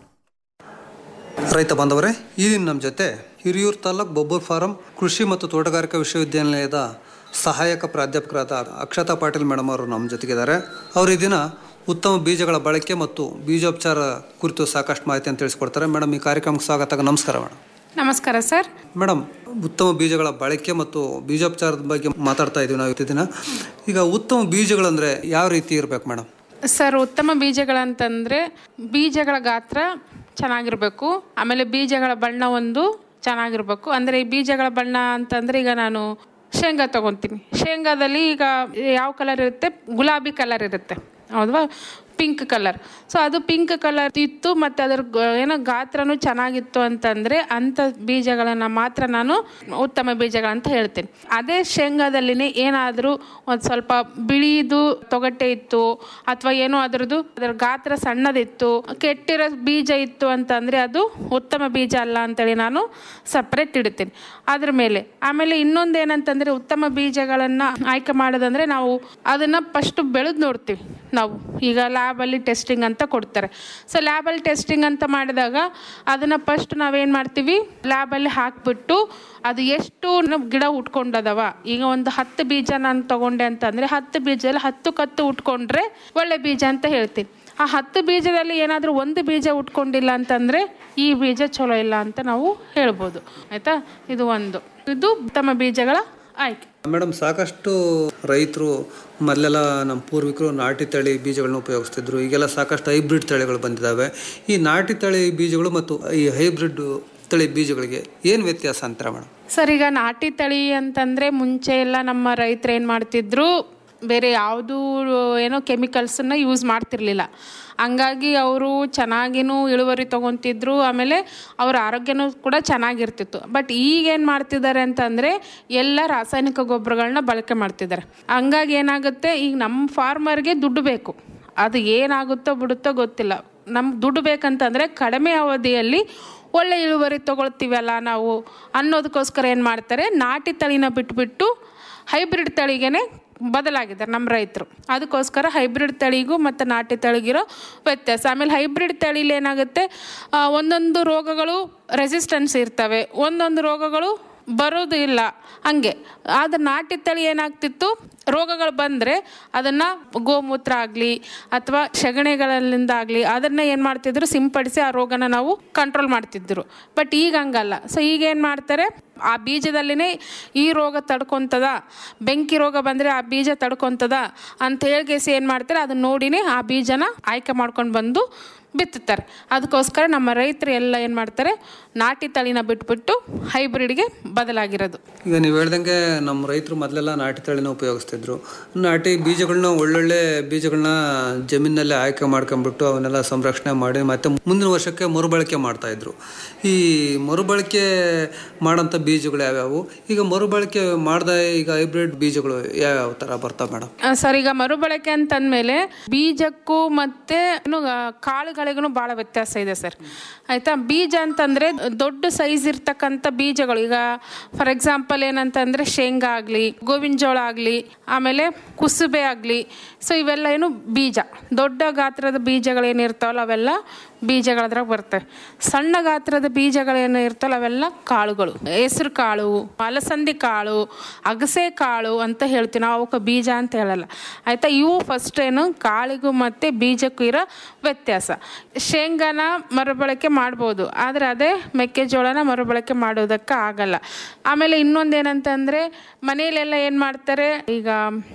ರೈತ ಬಾಂಧವರೇ ಈ ದಿನ ನಮ್ಮ ಜೊತೆ ಹಿರಿಯೂರು ತಾಲೂಕು ಬೊಬ್ಬರ್ ಫಾರಂ ಕೃಷಿ ಮತ್ತು ತೋಟಗಾರಿಕಾ ವಿಶ್ವವಿದ್ಯಾನಿಲಯದ ಸಹಾಯಕ ಪ್ರಾಧ್ಯಾಪಕರಾದ ಅಕ್ಷತಾ ಪಾಟೀಲ್ ಮೇಡಮ್ ಅವರು ನಮ್ಮ ಜೊತೆಗಿದ್ದಾರೆ ಅವರು ಈ ದಿನ ಉತ್ತಮ ಬೀಜಗಳ ಬಳಕೆ ಮತ್ತು ಬೀಜೋಪಚಾರ ಕುರಿತು ಸಾಕಷ್ಟು ಮಾಹಿತಿಯನ್ನು ತಿಳಿಸ್ಕೊಡ್ತಾರೆ ಮೇಡಮ್ ಈ ಕಾರ್ಯಕ್ರಮಕ್ಕೆ ಸ್ವಾಗತ ನಮಸ್ಕಾರ ಮೇಡಮ್ ನಮಸ್ಕಾರ ಸರ್ ಮೇಡಮ್ ಉತ್ತಮ ಬೀಜಗಳ ಬಳಕೆ ಮತ್ತು ಬೀಜೋಪಚಾರದ ಬಗ್ಗೆ ಮಾತಾಡ್ತಾ ಇದ್ದೀವಿ ನಾವು ಇವತ್ತು ದಿನ ಈಗ ಉತ್ತಮ ಬೀಜಗಳಂದ್ರೆ ಯಾವ ರೀತಿ ಇರಬೇಕು ಮೇಡಮ್ ಸರ್ ಉತ್ತಮ ಬೀಜಗಳಂತಂದರೆ ಬೀಜಗಳ ಗಾತ್ರ ಚೆನ್ನಾಗಿರಬೇಕು ಆಮೇಲೆ ಬೀಜಗಳ ಬಣ್ಣ ಒಂದು ಚೆನ್ನಾಗಿರಬೇಕು ಅಂದರೆ ಈ ಬೀಜಗಳ ಬಣ್ಣ ಅಂತಂದರೆ ಈಗ ನಾನು ಶೇಂಗಾ ತೊಗೊತೀನಿ ಶೇಂಗಾದಲ್ಲಿ ಈಗ ಯಾವ ಕಲರ್ ಇರುತ್ತೆ ಗುಲಾಬಿ ಕಲರ್ ಇರುತ್ತೆ ಹೌದವಾ ಪಿಂಕ್ ಕಲರ್ ಸೊ ಅದು ಪಿಂಕ್ ಕಲರ್ ಇತ್ತು ಮತ್ತು ಅದರ ಗ- ಏನೋ ಗಾತ್ರನೂ ಚೆನ್ನಾಗಿತ್ತು ಅಂತಂದರೆ ಅಂಥ ಬೀಜಗಳನ್ನು ಮಾತ್ರ ನಾನು ಉತ್ತಮ ಬೀಜಗಳಂತ ಹೇಳ್ತೀನಿ ಅದೇ ಶೇಂಗಾದಲ್ಲಿನೇ ಏನಾದರೂ ಒಂದು ಸ್ವಲ್ಪ ಬಿಳಿದು ತೊಗಟೆ ಇತ್ತು ಅಥವಾ ಏನೋ ಅದರದ್ದು ಅದರ ಗಾತ್ರ ಸಣ್ಣದಿತ್ತು ಕೆಟ್ಟಿರೋ ಬೀಜ ಇತ್ತು ಅಂತಂದರೆ ಅದು ಉತ್ತಮ ಬೀಜ ಅಲ್ಲ ಅಂತೇಳಿ ನಾನು ಸಪ್ರೇಟ್ ಇಡ್ತೀನಿ ಅದ್ರ ಮೇಲೆ ಆಮೇಲೆ ಇನ್ನೊಂದು ಏನಂತಂದರೆ ಉತ್ತಮ ಬೀಜಗಳನ್ನು ಆಯ್ಕೆ ಮಾಡೋದಂದರೆ ನಾವು ಅದನ್ನು ಫಸ್ಟು ಬೆಳೆದು ನೋಡ್ತೀವಿ ನಾವು ಈಗ ಲ್ಯಾಬಲ್ಲಿ ಟೆಸ್ಟಿಂಗ್ ಅಂತ ಕೊಡ್ತಾರೆ ಸೊ ಲ್ಯಾಬಲ್ಲಿ ಟೆಸ್ಟಿಂಗ್ ಅಂತ ಮಾಡಿದಾಗ ಅದನ್ನು ಫಸ್ಟ್ ನಾವೇನು ಮಾಡ್ತೀವಿ ಲ್ಯಾಬಲ್ಲಿ ಹಾಕಿಬಿಟ್ಟು ಅದು ಎಷ್ಟು ನಮ್ ಗಿಡ ಉಟ್ಕೊಂಡದವ ಈಗ ಒಂದು ಹತ್ತು ಬೀಜ ನಾನು ತಗೊಂಡೆ ಅಂತಂದರೆ ಹತ್ತು ಬೀಜದಲ್ಲಿ ಹತ್ತು ಕತ್ತು ಉಟ್ಕೊಂಡ್ರೆ ಒಳ್ಳೆ ಬೀಜ ಅಂತ ಹೇಳ್ತೀನಿ ಆ ಹತ್ತು ಬೀಜದಲ್ಲಿ ಏನಾದರೂ ಒಂದು ಬೀಜ ಉಟ್ಕೊಂಡಿಲ್ಲ ಅಂತಂದರೆ ಈ ಬೀಜ ಚಲೋ ಇಲ್ಲ ಅಂತ ನಾವು ಹೇಳ್ಬೋದು ಆಯಿತಾ ಇದು ಒಂದು ಇದು ಉತ್ತಮ ಬೀಜಗಳ ಆಯ್ಕೆ ಮೇಡಮ್ ಸಾಕಷ್ಟು ರೈತರು ಮೊದಲೆಲ್ಲ ನಮ್ಮ ಪೂರ್ವಿಕರು ನಾಟಿ ತಳಿ ಬೀಜಗಳನ್ನ ಉಪಯೋಗಿಸ್ತಿದ್ರು ಈಗೆಲ್ಲ ಸಾಕಷ್ಟು ಹೈಬ್ರಿಡ್ ತಳಿಗಳು ಬಂದಿದ್ದಾವೆ ಈ ನಾಟಿ ತಳಿ ಬೀಜಗಳು ಮತ್ತು ಈ ಹೈಬ್ರಿಡ್ ತಳಿ ಬೀಜಗಳಿಗೆ ಏನು ವ್ಯತ್ಯಾಸ ಅಂತಾರೆ ಮೇಡಮ್ ಸರ್ ಈಗ ನಾಟಿ ತಳಿ ಅಂತಂದರೆ ಮುಂಚೆ ಎಲ್ಲ ನಮ್ಮ ರೈತರು ಏನು ಮಾಡ್ತಿದ್ರು ಬೇರೆ ಯಾವುದೂ ಏನೋ ಕೆಮಿಕಲ್ಸನ್ನ ಯೂಸ್ ಮಾಡ್ತಿರ್ಲಿಲ್ಲ ಹಂಗಾಗಿ ಅವರು ಚೆನ್ನಾಗಿನೂ ಇಳುವರಿ ತೊಗೊತಿದ್ರು ಆಮೇಲೆ ಅವ್ರ ಆರೋಗ್ಯನೂ ಕೂಡ ಚೆನ್ನಾಗಿರ್ತಿತ್ತು ಬಟ್ ಈಗ ಏನು ಮಾಡ್ತಿದ್ದಾರೆ ಅಂತಂದರೆ ಎಲ್ಲ ರಾಸಾಯನಿಕ ಗೊಬ್ಬರಗಳನ್ನ ಬಳಕೆ ಮಾಡ್ತಿದ್ದಾರೆ ಹಂಗಾಗಿ ಏನಾಗುತ್ತೆ ಈಗ ನಮ್ಮ ಫಾರ್ಮರ್ಗೆ ದುಡ್ಡು ಬೇಕು ಅದು ಏನಾಗುತ್ತೋ ಬಿಡುತ್ತೋ ಗೊತ್ತಿಲ್ಲ ನಮ್ಗೆ ದುಡ್ಡು ಬೇಕಂತಂದರೆ ಕಡಿಮೆ ಅವಧಿಯಲ್ಲಿ ಒಳ್ಳೆ ಇಳುವರಿ ತೊಗೊಳ್ತೀವಲ್ಲ ನಾವು ಅನ್ನೋದಕ್ಕೋಸ್ಕರ ಏನು ಮಾಡ್ತಾರೆ ನಾಟಿ ತಳಿನ ಬಿಟ್ಬಿಟ್ಟು ಹೈಬ್ರಿಡ್ ತಳಿಗೇನೆ ಬದಲಾಗಿದ್ದಾರೆ ನಮ್ಮ ರೈತರು ಅದಕ್ಕೋಸ್ಕರ ಹೈಬ್ರಿಡ್ ತಳಿಗೂ ಮತ್ತು ನಾಟಿ ತಳಿಗಿರೋ ವ್ಯತ್ಯಾಸ ಆಮೇಲೆ ಹೈಬ್ರಿಡ್ ತಳಿಲಿ ಏನಾಗುತ್ತೆ ಆ, ಒಂದೊಂದು ರೋಗಗಳು ರೆಸಿಸ್ಟೆನ್ಸ್ ಇರ್ತವೆ ಒಂದೊಂದು ರೋಗಗಳು ಬರೋದು ಇಲ್ಲ ಹಂಗೆ ಆದ್ರೆ ನಾಟಿ ತಳಿ ಏನಾಗ್ತಿತ್ತು ರೋಗಗಳು ಬಂದರೆ ಅದನ್ನು ಗೋಮೂತ್ರ ಆಗಲಿ ಅಥವಾ ಸಗಣಿಗಳಿಂದ ಆಗಲಿ ಅದನ್ನು ಏನು ಮಾಡ್ತಿದ್ರು ಸಿಂಪಡಿಸಿ ಆ ರೋಗನ ನಾವು ಕಂಟ್ರೋಲ್ ಮಾಡ್ತಿದ್ರು ಬಟ್ ಈಗ ಹಂಗಲ್ಲ ಸೊ ಈಗ ಏನು ಮಾಡ್ತಾರೆ ಆ ಬೀಜದಲ್ಲಿನೇ ಈ ರೋಗ ತಡ್ಕೊತದ ಬೆಂಕಿ ರೋಗ ಬಂದರೆ ಆ ಬೀಜ ತಡ್ಕೊತದ ಅಂತ ಹೇಳ್ಕೇಸಿ ಏನು ಮಾಡ್ತಾರೆ ಅದನ್ನ ನೋಡಿನೇ ಆ ಬೀಜನ ಆಯ್ಕೆ ಮಾಡ್ಕೊಂಡು ಬಂದು ಬಿತ್ತುತ್ತಾರೆ ಅದಕ್ಕೋಸ್ಕರ ನಮ್ಮ ರೈತರು ಎಲ್ಲ ಏನು ಮಾಡ್ತಾರೆ ನಾಟಿ ತಳಿನ ಬಿಟ್ಬಿಟ್ಟು ಹೈಬ್ರಿಡ್ಗೆ ಬದಲಾಗಿರೋದು ಈಗ ನೀವು ಹೇಳ್ದಂಗೆ ನಮ್ಮ ರೈತರು ಮೊದಲೆಲ್ಲ ನಾಟಿ ತಳಿನ ಉಪಯೋಗಿಸ್ತಿದ್ರು ನಾಟಿ ಬೀಜಗಳನ್ನ ಒಳ್ಳೊಳ್ಳೆ ಬೀಜಗಳನ್ನ ಜಮೀನಲ್ಲೇ ಆಯ್ಕೆ ಮಾಡ್ಕೊಂಡ್ಬಿಟ್ಟು ಅವನ್ನೆಲ್ಲ ಸಂರಕ್ಷಣೆ ಮಾಡಿ ಮತ್ತೆ ಮುಂದಿನ ವರ್ಷಕ್ಕೆ ಮರುಬಳಕೆ ಮಾಡ್ತಾ ಇದ್ರು ಈ ಮರುಬಳಕೆ ಮಾಡೋಂಥ ಬೀಜಗಳು ಯಾವ್ಯಾವು ಈಗ ಮರುಬಳಕೆ ಮಾಡ್ದ ಈಗ ಹೈಬ್ರಿಡ್ ಬೀಜಗಳು ಯಾವ್ಯಾವ ಥರ ಬರ್ತಾವೆ ಮೇಡಮ್ ಆ, ಸರ್ ಈಗ ಮರುಬಳಕೆ ಅಂತಂದ್ಮೇಲೆ ಬೀಜಕ್ಕೂ ಮತ್ತೆ ಏನು, ಆ, ಕಾಳುಗಳಿಗೂ ಭಾಳ ವ್ಯತ್ಯಾಸ ಇದೆ ಸರ್ ಆಯ್ತಾ ಬೀಜ ಅಂತಂದ್ರೆ ದೊಡ್ಡ ಸೈಜ್ ಇರ್ತಕ್ಕಂಥ ಬೀಜಗಳು ಈಗ ಫಾರ್ ಎಕ್ಸಾಂಪಲ್ ಏನಂತಂದ್ರೆ ಶೇಂಗಾ ಆಗಲಿ ಗೋವಿನ ಜೋಳ ಆಗಲಿ ಆಮೇಲೆ ಕುಸುಬೆ ಆಗಲಿ ಸೊ ಇವೆಲ್ಲ ಏನು ಬೀಜ ದೊಡ್ಡ ಗಾತ್ರದ ಬೀಜಗಳು ಏನಿರ್ತಾವಲ್ಲ ಅವೆಲ್ಲ ಬೀಜಗಳದ್ರಾಗ ಬರ್ತವೆ ಸಣ್ಣ ಗಾತ್ರದ ಬೀಜಗಳೇನು ಇರ್ತಾವಲ್ಲ ಅವೆಲ್ಲ ಕಾಳುಗಳು ಹೆಸರು ಕಾಳು ಅಲಸಂದಿ ಕಾಳು ಅಗಸೆ ಕಾಳು ಅಂತ ಹೇಳ್ತೀವಿ ನಾವು ಅವಕ್ಕೆ ಬೀಜ ಅಂತ ಹೇಳಲ್ಲ ಆಯಿತಾ ಇವು ಫಸ್ಟ್ ಏನು ಕಾಳಿಗೂ ಮತ್ತು ಬೀಜಕ್ಕೂ ಇರೋ ವ್ಯತ್ಯಾಸ ಶೇಂಗಾನ ಮರುಬಳಕೆ ಮಾಡ್ಬೋದು ಆದರೆ ಅದೇ ಮೆಕ್ಕೆಜೋಳನ ಮರುಬಳಕೆ ಮಾಡೋದಕ್ಕೆ ಆಗಲ್ಲ ಆಮೇಲೆ ಇನ್ನೊಂದು ಏನಂತಂದರೆ ಮನೆಯಲ್ಲೆಲ್ಲ ಏನು ಮಾಡ್ತಾರೆ ಈಗ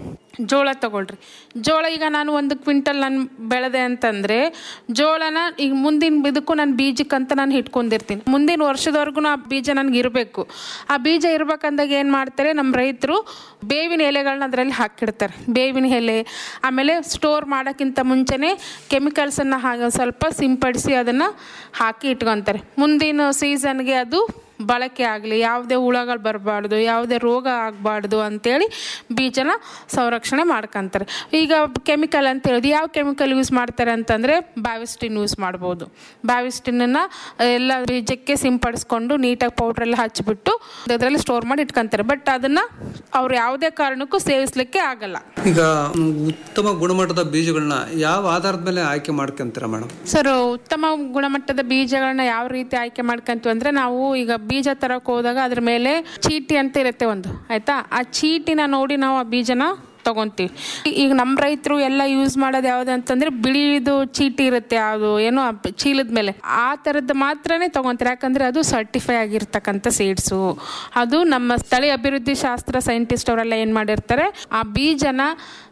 ಜೋಳ ತಗೊಳ್ರಿ ಜೋಳ ಈಗ ನಾನು ಒಂದು ಕ್ವಿಂಟಲ್ ನಾನು ಬೆಳೆದೆ ಅಂತಂದರೆ ಜೋಳನ ಈಗ ಮುಂದಿನ ಇದಕ್ಕೂ ನಾನು ಬೀಜಕ್ಕಂತ ನಾನು ಇಟ್ಕೊಂಡಿರ್ತೀನಿ ಮುಂದಿನ ವರ್ಷದವರೆಗೂ ಆ ಬೀಜ ನನಗೆ ಇರಬೇಕು ಆ ಬೀಜ ಇರ್ಬೇಕಂದಾಗ ಏನು ಮಾಡ್ತಾರೆ ನಮ್ಮ ರೈತರು ಬೇವಿನ ಎಲೆಗಳನ್ನ ಅದರಲ್ಲಿ ಹಾಕಿಡ್ತಾರೆ ಬೇವಿನ ಎಲೆ ಆಮೇಲೆ ಸ್ಟೋರ್ ಮಾಡೋಕ್ಕಿಂತ ಮುಂಚೆನೇ ಕೆಮಿಕಲ್ಸನ್ನು ಹಾಗೆ ಸ್ವಲ್ಪ ಸಿಂಪಡಿಸಿ ಅದನ್ನು ಹಾಕಿ ಇಟ್ಕೊತಾರೆ ಮುಂದಿನ ಸೀಸನ್ಗೆ ಅದು ಬಳಕೆ ಆಗಲಿ ಯಾವುದೇ ಹುಳಗಳು ಬರಬಾರ್ದು ಯಾವುದೇ ರೋಗ ಆಗಬಾರ್ದು ಅಂತೇಳಿ ಬೀಜನ ಸಂರಕ್ಷಣೆ ಮಾಡ್ಕೊಂತಾರೆ ಈಗ ಕೆಮಿಕಲ್ ಅಂತ ಹೇಳಿದ್ರು ಯಾವ ಕೆಮಿಕಲ್ ಯೂಸ್ ಮಾಡ್ತಾರೆ ಅಂತಂದರೆ ಬ್ಯಾವಿಸ್ಟಿನ್ ಯೂಸ್ ಮಾಡ್ಬೋದು ಬ್ಯಾವಿಸ್ಟಿನನ್ನು ಎಲ್ಲ ಬೀಜಕ್ಕೆ ಸಿಂಪಡಿಸ್ಕೊಂಡು ನೀಟಾಗಿ ಪೌಡ್ರ್ ಎಲ್ಲ ಹಚ್ಬಿಟ್ಟು ಅದರಲ್ಲಿ ಸ್ಟೋರ್ ಮಾಡಿ ಇಟ್ಕೊಂತಾರೆ ಬಟ್ ಅದನ್ನು ಅವ್ರು ಯಾವುದೇ ಕಾರಣಕ್ಕೂ ಸೇವಿಸಲಿಕ್ಕೆ ಆಗಲ್ಲ ಈಗ ಮ್, ಉತ್ತಮ ಗುಣಮಟ್ಟದ ಬೀಜಗಳನ್ನ ಯಾವ ಆಧಾರದ ಮೇಲೆ ಆಯ್ಕೆ ಮಾಡ್ಕೊಂತೀರಾ ಮೇಡಮ್ ಸರ್ ಉತ್ತಮ ಗುಣಮಟ್ಟದ ಬೀಜಗಳನ್ನ ಯಾವ ರೀತಿ ಆಯ್ಕೆ ಮಾಡ್ಕೊಂತೀವಿ ಅಂದ್ರೆ ನಾವು ಈಗ ಬೀಜ ತರಕ್ ಹೋದಾಗ ಅದ್ರ ಮೇಲೆ ಚೀಟಿ ಅಂತ ಇರುತ್ತೆ ಒಂದು ಆಯ್ತಾ ಆ ಚೀಟಿನ ನೋಡಿ ನಾವು ಆ ಬೀಜನ ತಗೊಂತೀವಿ ಈಗ ನಮ್ಮ ರೈತರು ಎಲ್ಲ ಯೂಸ್ ಮಾಡೋದು ಯಾವ್ದು ಅಂತಂದ್ರೆ ಬಿಳಿದು ಚೀಟಿ ಇರುತ್ತೆ ಯಾವುದು ಏನೋ ಆ ಚೀಲದ ಮೇಲೆ ಆ ಥರದ್ದು ಮಾತ್ರನೇ ತಗೊಂತಾರೆ ಯಾಕಂದ್ರೆ ಅದು ಸರ್ಟಿಫೈ ಆಗಿರ್ತಕ್ಕಂಥ ಸೀಡ್ಸು ಅದು ನಮ್ಮ ಸ್ಥಳೀಯ ಅಭಿವೃದ್ಧಿ ಶಾಸ್ತ್ರ ಸೈಂಟಿಸ್ಟ್ ಅವರೆಲ್ಲ ಏನು ಮಾಡಿರ್ತಾರೆ ಆ ಬೀಜನ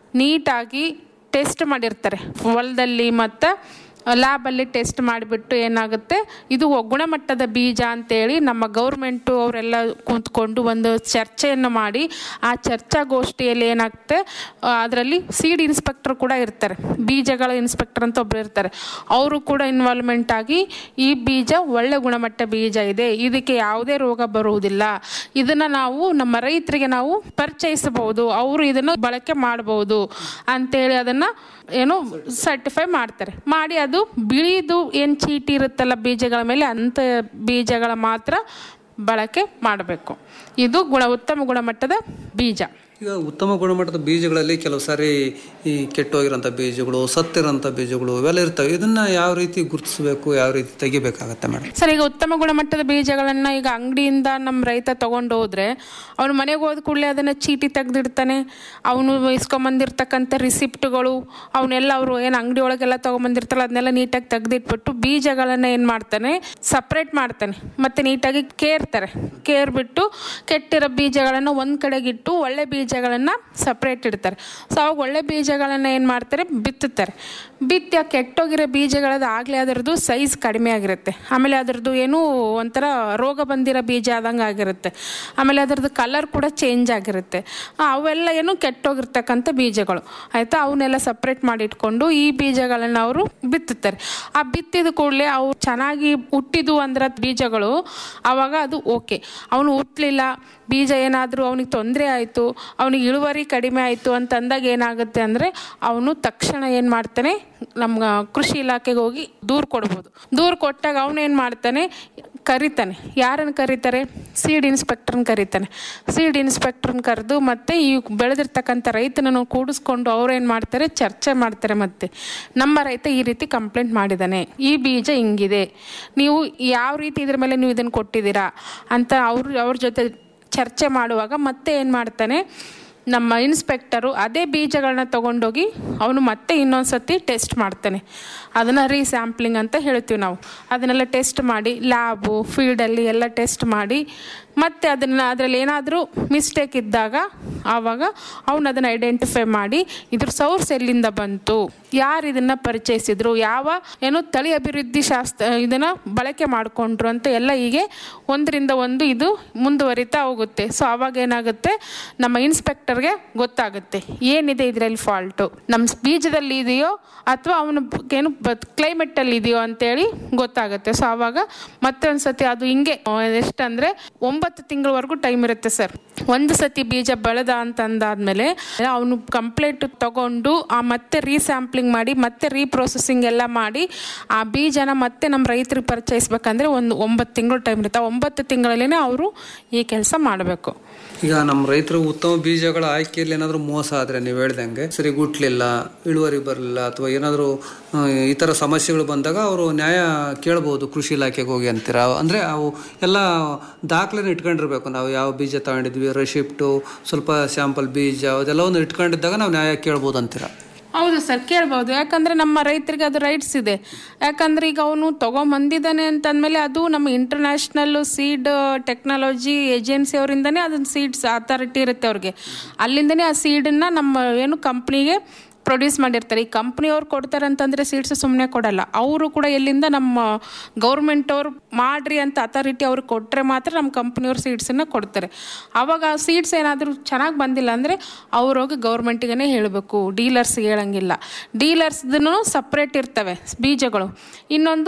ನೀಟಾಗಿ ಟೆಸ್ಟ್ ಮಾಡಿರ್ತಾರೆ ಹೊಲದಲ್ಲಿ ಮತ್ತು ಲ್ಯಾಬಲ್ಲಿ ಟೆಸ್ಟ್ ಮಾಡಿಬಿಟ್ಟು ಏನಾಗುತ್ತೆ ಇದು ಗುಣಮಟ್ಟದ ಬೀಜ ಅಂತೇಳಿ ನಮ್ಮ ಗೌರ್ಮೆಂಟು ಅವರೆಲ್ಲ ಕೂತ್ಕೊಂಡು ಒಂದು ಚರ್ಚೆಯನ್ನು ಮಾಡಿ ಆ ಚರ್ಚಾಗೋಷ್ಠಿಯಲ್ಲಿ ಏನಾಗುತ್ತೆ ಅದರಲ್ಲಿ ಸೀಡ್ ಇನ್ಸ್ಪೆಕ್ಟರ್ ಕೂಡ ಇರ್ತಾರೆ ಬೀಜಗಳ ಇನ್ಸ್ಪೆಕ್ಟರ್ ಅಂತ ಒಬ್ರು ಇರ್ತಾರೆ ಅವರು ಕೂಡ ಇನ್ವಾಲ್ವ್ಮೆಂಟ್ ಆಗಿ ಈ ಬೀಜ ಒಳ್ಳೆ ಗುಣಮಟ್ಟ ಬೀಜ ಇದೆ ಇದಕ್ಕೆ ಯಾವುದೇ ರೋಗ ಬರುವುದಿಲ್ಲ ಇದನ್ನು ನಾವು ನಮ್ಮ ರೈತರಿಗೆ ನಾವು ಪರಿಚಯಿಸಬಹುದು ಅವರು ಇದನ್ನು ಬಳಕೆ ಮಾಡಬಹುದು ಅಂತೇಳಿ ಅದನ್ನು ಏನು ಸರ್ಟಿಫೈ ಮಾಡ್ತಾರೆ ಮಾಡಿ ಅದು ಬಿಳಿದು ಏನು ಚೀಟಿ ಇರುತ್ತಲ್ಲ ಬೀಜಗಳ ಮೇಲೆ ಅಂಥ ಬೀಜಗಳ ಮಾತ್ರ ಬಳಕೆ ಮಾಡಬೇಕು ಇದು ಗುಣ ಉತ್ತಮ ಗುಣಮಟ್ಟದ ಬೀಜ ಈಗ ಉತ್ತಮ ಗುಣಮಟ್ಟದ ಬೀಜಗಳಲ್ಲಿ ಕೆಲವು ಸಾರಿ ಈ ಕೆಟ್ಟೋಗಿರೋಂಥ ಬೀಜಗಳು ಸತ್ತಿರೋಂಥ ಬೀಜಗಳು ಇವೆಲ್ಲ ಇರ್ತವೆ ಇದನ್ನ ಯಾವ ರೀತಿ ಗುರುತಿಸಬೇಕು ಯಾವ ರೀತಿ ತೆಗಿಬೇಕಾಗತ್ತೆ ಮೇಡಮ್ ಸರ್ ಈಗ ಉತ್ತಮ ಗುಣಮಟ್ಟದ ಬೀಜಗಳನ್ನ ಈಗ ಅಂಗಡಿಯಿಂದ ನಮ್ಮ ರೈತ ತಗೊಂಡು ಹೋದ್ರೆ ಅವನು ಮನೆಗೆ ಹೋದ ಕೂಡಲೇ ಅದನ್ನ ಚೀಟಿ ತೆಗೆದಿಡ್ತಾನೆ ಅವನು ಇಸ್ಕೊಂಬಂದಿರ್ತಕ್ಕಂಥ ರಿಸಿಪ್ಟ್ಗಳು ಅವನ್ನೆಲ್ಲ ಅವರು ಏನು ಅಂಗಡಿ ಒಳಗೆಲ್ಲ ತಗೊಂಬಂದಿರ್ತಾರಲ್ಲ ಅದನ್ನೆಲ್ಲ ನೀಟಾಗಿ ತೆಗೆದಿಟ್ಬಿಟ್ಟು ಬೀಜಗಳನ್ನ ಏನು ಮಾಡ್ತಾನೆ ಸಪ್ರೇಟ್ ಮಾಡ್ತಾನೆ ಮತ್ತೆ ನೀಟಾಗಿ ಕೇರ್ತಾರೆ ಕೇರ್ಬಿಟ್ಟು ಕೆಟ್ಟಿರೋ ಬೀಜಗಳನ್ನು ಒಂದು ಕಡೆಗಿಟ್ಟು ಒಳ್ಳೆ ಬೀಜಗಳನ್ನು ಸಪ್ರೇಟ್ ಇಡ್ತಾರೆ ಸೊ ಅವಾಗ ಒಳ್ಳೆ ಬೀಜಗಳನ್ನು ಏನು ಮಾಡ್ತಾರೆ ಬಿತ್ತುತ್ತಾರೆ ಬಿತ್ತಿ ಆ ಕೆಟ್ಟೋಗಿರೋ ಬೀಜಗಳದ್ದು ಆಗಲೇ ಅದರದ್ದು ಸೈಜ್ ಕಡಿಮೆ ಆಗಿರುತ್ತೆ ಆಮೇಲೆ ಅದರದ್ದು ಏನು ಒಂಥರ ರೋಗ ಬಂದಿರೋ ಬೀಜ ಆದಂಗೆ ಆಗಿರುತ್ತೆ ಆಮೇಲೆ ಅದರದ್ದು ಕಲರ್ ಕೂಡ ಚೇಂಜ್ ಆಗಿರುತ್ತೆ ಆ, ಅವೆಲ್ಲ ಏನು ಕೆಟ್ಟೋಗಿರ್ತಕ್ಕಂಥ ಬೀಜಗಳು ಆಯಿತಾ ಅವನ್ನೆಲ್ಲ ಸಪ್ರೇಟ್ ಮಾಡಿ ಇಟ್ಕೊಂಡು ಈ ಬೀಜಗಳನ್ನು ಅವರು ಬಿತ್ತುತ್ತಾರೆ ಆ ಬಿತ್ತಿದ ಕೂಡಲೇ ಅವು ಚೆನ್ನಾಗಿ ಹುಟ್ಟಿದು ಅಂದ್ರೆ ಬೀಜಗಳು ಆವಾಗ ಅದು ಓಕೆ ಅವನು ಹುಟ್ಟಲಿಲ್ಲ ಬೀಜ ಏನಾದರೂ ಅವನಿಗೆ ತೊಂದರೆ ಆಯಿತು ಅವನಿಗೆ ಇಳುವರಿ ಕಡಿಮೆ ಆಯಿತು ಅಂತ ಅಂದಾಗ ಏನಾಗುತ್ತೆ ಅಂದರೆ ಅವನು ತಕ್ಷಣ ಏನು ಮಾಡ್ತಾನೆ ನಮ್ಮ ಕೃಷಿ ಇಲಾಖೆಗೆ ಹೋಗಿ ದೂರು ಕೊಡ್ಬೋದು ದೂರು ಕೊಟ್ಟಾಗ ಅವನು ಏನು ಮಾಡ್ತಾನೆ ಕರಿತಾನೆ ಯಾರನ್ನು ಕರೀತಾರೆ ಸೀಡ್ ಇನ್ಸ್ಪೆಕ್ಟರ್ನ ಕರೀತಾನೆ ಸೀಡ್ ಇನ್ಸ್ಪೆಕ್ಟರ್ನ ಕರೆದು ಮತ್ತೆ ಈ ಬೆಳೆದಿರ್ತಕ್ಕಂಥ ರೈತನನ್ನು ಕೂಡಿಸ್ಕೊಂಡು ಅವ್ರು ಏನು ಮಾಡ್ತಾರೆ ಚರ್ಚೆ ಮಾಡ್ತಾರೆ ಮತ್ತೆ ನಮ್ಮ ರೈತ ಈ ರೀತಿ ಕಂಪ್ಲೇಂಟ್ ಮಾಡಿದ್ದಾನೆ ಈ ಬೀಜ ಹಿಂಗಿದೆ ನೀವು ಯಾವ ರೀತಿ ಇದ್ರ ಮೇಲೆ ನೀವು ಇದನ್ನು ಕೊಟ್ಟಿದ್ದೀರಾ ಅಂತ ಅವ್ರು ಅವ್ರ ಜೊತೆ ಚರ್ಚೆ ಮಾಡುವಾಗ ಮತ್ತೆ ಏನು ಮಾಡ್ತಾನೆ ನಮ್ಮ ಇನ್ಸ್ಪೆಕ್ಟರು ಅದೇ ಬೀಜಗಳನ್ನ ತಗೊಂಡೋಗಿ ಅವನು ಮತ್ತೆ ಇನ್ನೊಂದು ಸತಿ ಟೆಸ್ಟ್ ಮಾಡ್ತಾನೆ ಅದನ್ನು ರೀಸ್ಯಾಂಪ್ಲಿಂಗ್ ಅಂತ ಹೇಳ್ತೀವಿ ನಾವು ಅದನ್ನೆಲ್ಲ ಟೆಸ್ಟ್ ಮಾಡಿ ಲ್ಯಾಬು ಫೀಲ್ಡಲ್ಲಿ ಎಲ್ಲ ಟೆಸ್ಟ್ ಮಾಡಿ ಮತ್ತೆ ಅದನ್ನು ಅದರಲ್ಲಿ ಏನಾದರೂ ಮಿಸ್ಟೇಕ್ ಇದ್ದಾಗ ಆವಾಗ ಅವನು ಅದನ್ನು ಐಡೆಂಟಿಫೈ ಮಾಡಿ ಇದ್ರ ಸೋರ್ಸ್ ಎಲ್ಲಿಂದ ಬಂತು ಯಾರು ಇದನ್ನು ಪರಿಚಯಿಸಿದ್ರು ಯಾವ ಏನು ತಳಿ ಅಭಿವೃದ್ಧಿ ಶಾಸ್ತ್ರ ಇದನ್ನು ಬಳಕೆ ಮಾಡಿಕೊಂಡ್ರು ಅಂತ ಎಲ್ಲ ಹೀಗೆ ಒಂದರಿಂದ ಒಂದು ಇದು ಮುಂದುವರಿತಾ ಹೋಗುತ್ತೆ ಸೊ ಆವಾಗ ಏನಾಗುತ್ತೆ ನಮ್ಮ ಇನ್ಸ್ಪೆಕ್ಟರ್ಗೆ ಗೊತ್ತಾಗುತ್ತೆ ಏನಿದೆ ಇದರಲ್ಲಿ ಫಾಲ್ಟು ನಮ್ಮ ಬೀಜದಲ್ಲಿ ಇದೆಯೋ ಅಥವಾ ಅವನ ಏನು ಕ್ಲೈಮೇಟಲ್ಲಿ ಇದೆಯೋ ಅಂತೇಳಿ ಗೊತ್ತಾಗುತ್ತೆ ಸೊ ಆವಾಗ ಮತ್ತೊಂದು ಸತಿ ಅದು ಹಿಂಗೆ ಎಷ್ಟಂದರೆ ಒಂಬತ್ತು ತಿಂಗಳವರೆಗೂ ಟೈಮ್ ಇರುತ್ತೆ ಸರ್ ಒಂದು ಸತಿ ಬೀಜ ಬೆಳೆದ ಅಂತ ಅಂದಾದ್ಮೇಲೆ ಅವನು ಕಂಪ್ಲೇಂಟ್ ತಗೊಂಡು ಆ ಮತ್ತೆ ರೀಸ್ಯಾಂಪ್ಲಿಂಗ್ ಮಾಡಿ ಮತ್ತೆ ರೀಪ್ರೊಸೆಸಿಂಗ್ ಎಲ್ಲ ಮಾಡಿ ಆ ಬೀಜನ ಮತ್ತೆ ನಮ್ಮ ರೈತರಿಗೆ ಪರಿಚಯಿಸ್ಬೇಕಂದ್ರೆ ಒಂದು ಒಂಬತ್ತು ತಿಂಗಳು ಟೈಮ್ ಇರುತ್ತೆ ಆ ಒಂಬತ್ತು ತಿಂಗಳಲ್ಲೇ ಅವರು ಈ ಕೆಲಸ ಮಾಡಬೇಕು ಈಗ ನಮ್ಮ ರೈತರು ಉತ್ತಮ ಬೀಜಗಳ ಆಯ್ಕೆಯಲ್ಲಿ ಏನಾದರೂ ಮೋಸ ಆದರೆ ನೀವು ಹೇಳ್ದಂಗೆ ಸರಿ ಗುಟ್ಲಿಲ್ಲ ಇಳುವರಿ ಬರಲಿಲ್ಲ ಅಥವಾ ಏನಾದರೂ ಆ, ಈ ಥರ ಸಮಸ್ಯೆಗಳು ಬಂದಾಗ ಅವರು ನ್ಯಾಯ ಕೇಳ್ಬೋದು ಕೃಷಿ ಇಲಾಖೆಗೆ ಹೋಗಿ ಅಂತೀರಾ ಅಂದರೆ ಅವು ಎಲ್ಲ ದಾಖಲೆನ ಇಟ್ಕೊಂಡಿರ್ಬೇಕು ನಾವು ಯಾವ ಬೀಜ ತಗೊಂಡಿದ್ವಿ ರೆಸಿಪ್ಟು ಸ್ವಲ್ಪ ಸ್ಯಾಂಪಲ್ ಬೀಜ ಅದೆಲ್ಲ ಒಂದು ಇಟ್ಕೊಂಡಿದ್ದಾಗ ನಾವು ನ್ಯಾಯ ಕೇಳ್ಬೋದು ಅಂತೀರಾ ಹೌದು ಸರ್ ಕೇಳ್ಬೋದು ಯಾಕಂದ್ರೆ ನಮ್ಮ ರೈತರಿಗೆ ಅದು ರೈಟ್ಸ್ ಇದೆ ಯಾಕಂದ್ರೆ ಈಗ ಅವನು ತಗೊಂಬಂದಿದ್ದಾನೆ ಅಂತಂದ್ಮೇಲೆ ಅದು ನಮ್ಮ ಇಂಟರ್ನ್ಯಾಷನಲ್ ಸೀಡ್ ಟೆಕ್ನಾಲಜಿ ಏಜೆನ್ಸಿ ಅವರಿಂದನೇ ಅದನ್ನ ಸೀಡ್ಸ್ ಅಥಾರಿಟಿ ಇರುತ್ತೆ ಅವ್ರಿಗೆ ಅಲ್ಲಿಂದನೇ ಆ ಸೀಡನ್ನ ನಮ್ಮ ಏನು ಕಂಪ್ನಿಗೆ ಪ್ರೊಡ್ಯೂಸ್ ಮಾಡಿರ್ತಾರೆ ಈ ಕಂಪ್ನಿಯವ್ರು ಕೊಡ್ತಾರೆ ಅಂತಂದ್ರೆ ಸೀಡ್ಸ್ ಸುಮ್ಮನೆ ಕೊಡಲ್ಲ ಅವರು ಕೂಡ ಎಲ್ಲಿಂದ ನಮ್ಮ ಗೌರ್ಮೆಂಟ್ ಅವ್ರು ಮಾಡ್ರಿ ಅಂತ ಅಥಾರಿಟಿ ಅವ್ರಿಗೆ ಕೊಟ್ಟರೆ ಮಾತ್ರ ನಮ್ಮ ಕಂಪ್ನಿಯವ್ರು ಸೀಡ್ಸನ್ನು ಕೊಡ್ತಾರೆ ಆವಾಗ ಆ ಸೀಡ್ಸ್ ಏನಾದರೂ ಚೆನ್ನಾಗಿ ಬಂದಿಲ್ಲ ಅಂದರೆ ಅವ್ರು ಹೋಗಿ ಗೌರ್ಮೆಂಟಿಗೆ ಹೇಳಬೇಕು ಡೀಲರ್ಸ್ಗೆ ಹೇಳಂಗಿಲ್ಲ ಡೀಲರ್ಸ್ದೂ ಸಪ್ರೇಟ್ ಇರ್ತವೆ ಬೀಜಗಳು ಇನ್ನೊಂದು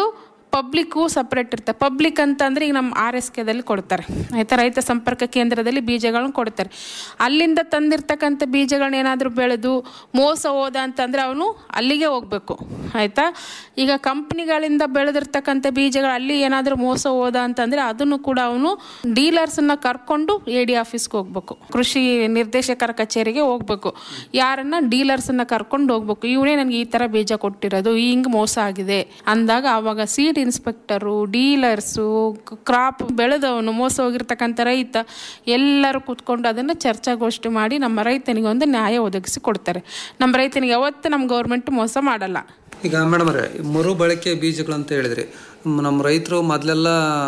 ಪಬ್ಲಿಕ್ಕು ಸಪ್ರೇಟ್ ಇರುತ್ತೆ ಪಬ್ಲಿಕ್ ಅಂತಂದರೆ ಈಗ ನಮ್ಮ ಆರ್ ಎಸ್ ಕೆದಲ್ಲಿ ಕೊಡ್ತಾರೆ ಆಯಿತಾ ರೈತ ಸಂಪರ್ಕ ಕೇಂದ್ರದಲ್ಲಿ ಬೀಜಗಳನ್ನ ಕೊಡ್ತಾರೆ ಅಲ್ಲಿಂದ ತಂದಿರ್ತಕ್ಕಂಥ ಬೀಜಗಳನ್ನ ಏನಾದರೂ ಬೆಳೆದು ಮೋಸ ಹೋದ ಅಂತಂದರೆ ಅವನು ಅಲ್ಲಿಗೆ ಹೋಗಬೇಕು ಆಯಿತಾ ಈಗ ಕಂಪ್ನಿಗಳಿಂದ ಬೆಳೆದಿರ್ತಕ್ಕಂಥ ಬೀಜಗಳು ಅಲ್ಲಿ ಏನಾದರೂ ಮೋಸ ಹೋದ ಅಂತಂದರೆ ಅದನ್ನು ಕೂಡ ಅವನು ಡೀಲರ್ಸನ್ನ ಕರ್ಕೊಂಡು ಎ ಡಿ ಆಫೀಸ್ಗೆ ಹೋಗ್ಬೇಕು ಕೃಷಿ ನಿರ್ದೇಶಕರ ಕಚೇರಿಗೆ ಹೋಗ್ಬೇಕು ಯಾರನ್ನ ಡೀಲರ್ಸನ್ನ ಕರ್ಕೊಂಡು ಹೋಗ್ಬೇಕು ಇವನೇ ನನಗೆ ಈ ಥರ ಬೀಜ ಕೊಟ್ಟಿರೋದು ಹಿಂಗೆ ಮೋಸ ಆಗಿದೆ ಅಂದಾಗ ಆವಾಗ ಸೀಡ್ ಇನ್ಸ್ಪೆಕ್ಟರು ಡೀಲರ್ಸು ಕ್ರಾಪ್ ಬೆಳೆದವನು ಮೋಸ ಹೋಗಿರ್ತಕ್ಕಂಥ ರೈತ ಎಲ್ಲರೂ ಕೂತ್ಕೊಂಡು ಅದನ್ನು ಚರ್ಚಾಗೋಷ್ಠಿ ಮಾಡಿ ನಮ್ಮ ರೈತನಿಗೆ ಒಂದು ನ್ಯಾಯ ಒದಗಿಸಿ ಕೊಡ್ತಾರೆ ನಮ್ಮ ರೈತನಿಗೆ ಯಾವತ್ತೂ ನಮ್ಮ ಗೌರ್ಮೆಂಟ್ ಮೋಸ ಮಾಡಲ್ಲ ಈಗ ಮೇಡಮ್ ಅವರೇ ಮರುಬಳಕೆ ಬೀಜಗಳು ಅಂತ ಹೇಳಿದ್ರಿ ಮ್, ನಮ್ಮ ರೈತರು ಮೊದಲೆಲ್ಲ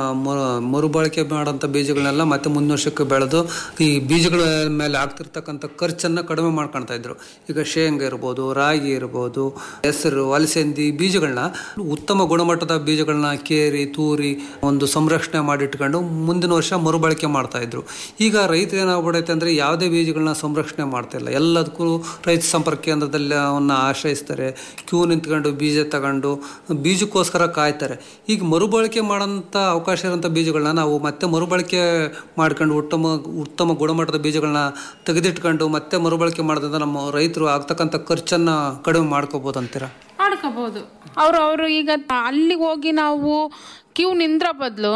ಮರುಬಳಕೆ ಮಾಡೋಂಥ ಬೀಜಗಳನ್ನೆಲ್ಲ ಮತ್ತೆ ಮುಂದಿನ ವರ್ಷಕ್ಕೆ ಬೆಳೆದು ಈ ಬೀಜಗಳ ಮೇಲೆ ಆಗ್ತಿರ್ತಕ್ಕಂಥ ಖರ್ಚನ್ನು ಕಡಿಮೆ ಮಾಡ್ಕೊಳ್ತಾ ಇದ್ರು ಈಗ ಶೇಂಗಾ ಇರ್ಬೋದು ರಾಗಿ ಇರ್ಬೋದು ಹೆಸರು ಅಲಸಂದಿ ಬೀಜಗಳನ್ನ ಉತ್ತಮ ಗುಣಮಟ್ಟದ ಬೀಜಗಳನ್ನ ಕೇರಿ ತೂರಿ ಒಂದು ಸಂರಕ್ಷಣೆ ಮಾಡಿಟ್ಕೊಂಡು ಮುಂದಿನ ವರ್ಷ ಮರುಬಳಕೆ ಮಾಡ್ತಾ ಇದ್ರು ಈಗ ರೈತರು ಏನಾಗ್ಬಿಡೈತೆ ಅಂದ್ರೆ ಯಾವುದೇ ಬೀಜಗಳನ್ನ ಸಂರಕ್ಷಣೆ ಮಾಡ್ತಾ ಇಲ್ಲ ಎಲ್ಲದಕ್ಕೂ ರೈತ ಸಂಪರ್ಕ ಕೇಂದ್ರದಲ್ಲಿ ಅವನ್ನ ಆಶ್ರಯಿಸ್ತಾರೆ ಕ್ಯೂ ನಿಂತ್ಕೊಂಡು ಬೀಜ ತಗೊಂಡು ಬೀಜಕ್ಕೋಸ್ಕರ ಕಾಯ್ತಾರೆ ಈಗ ಮರುಬಳಕೆ ಮಾಡೋಂಥ ಅವಕಾಶ ಇರೋಂಥ ಬೀಜಗಳನ್ನ ನಾವು ಮತ್ತೆ ಮರುಬಳಕೆ ಮಾಡ್ಕೊಂಡು ಉತ್ತಮ ಉತ್ತಮ ಗುಣಮಟ್ಟದ ಬೀಜಗಳನ್ನ ತೆಗೆದಿಟ್ಕೊಂಡು ಮತ್ತೆ ಮರುಬಳಕೆ ಮಾಡೋದ್ರಿಂದ ನಮ್ಮ ರೈತರು ಆಗ್ತಕ್ಕಂಥ ಖರ್ಚನ್ನ ಕಡಿಮೆ ಮಾಡ್ಕೋಬೋದು ಅಂತೀರಾ ಮಾಡ್ಕೋಬಹುದು ಅವರು ಅವರು ಈಗ ಅಲ್ಲಿಗೆ ಹೋಗಿ ನಾವು ಕ್ಯೂ ನಿಂದ್ರ ಬದಲು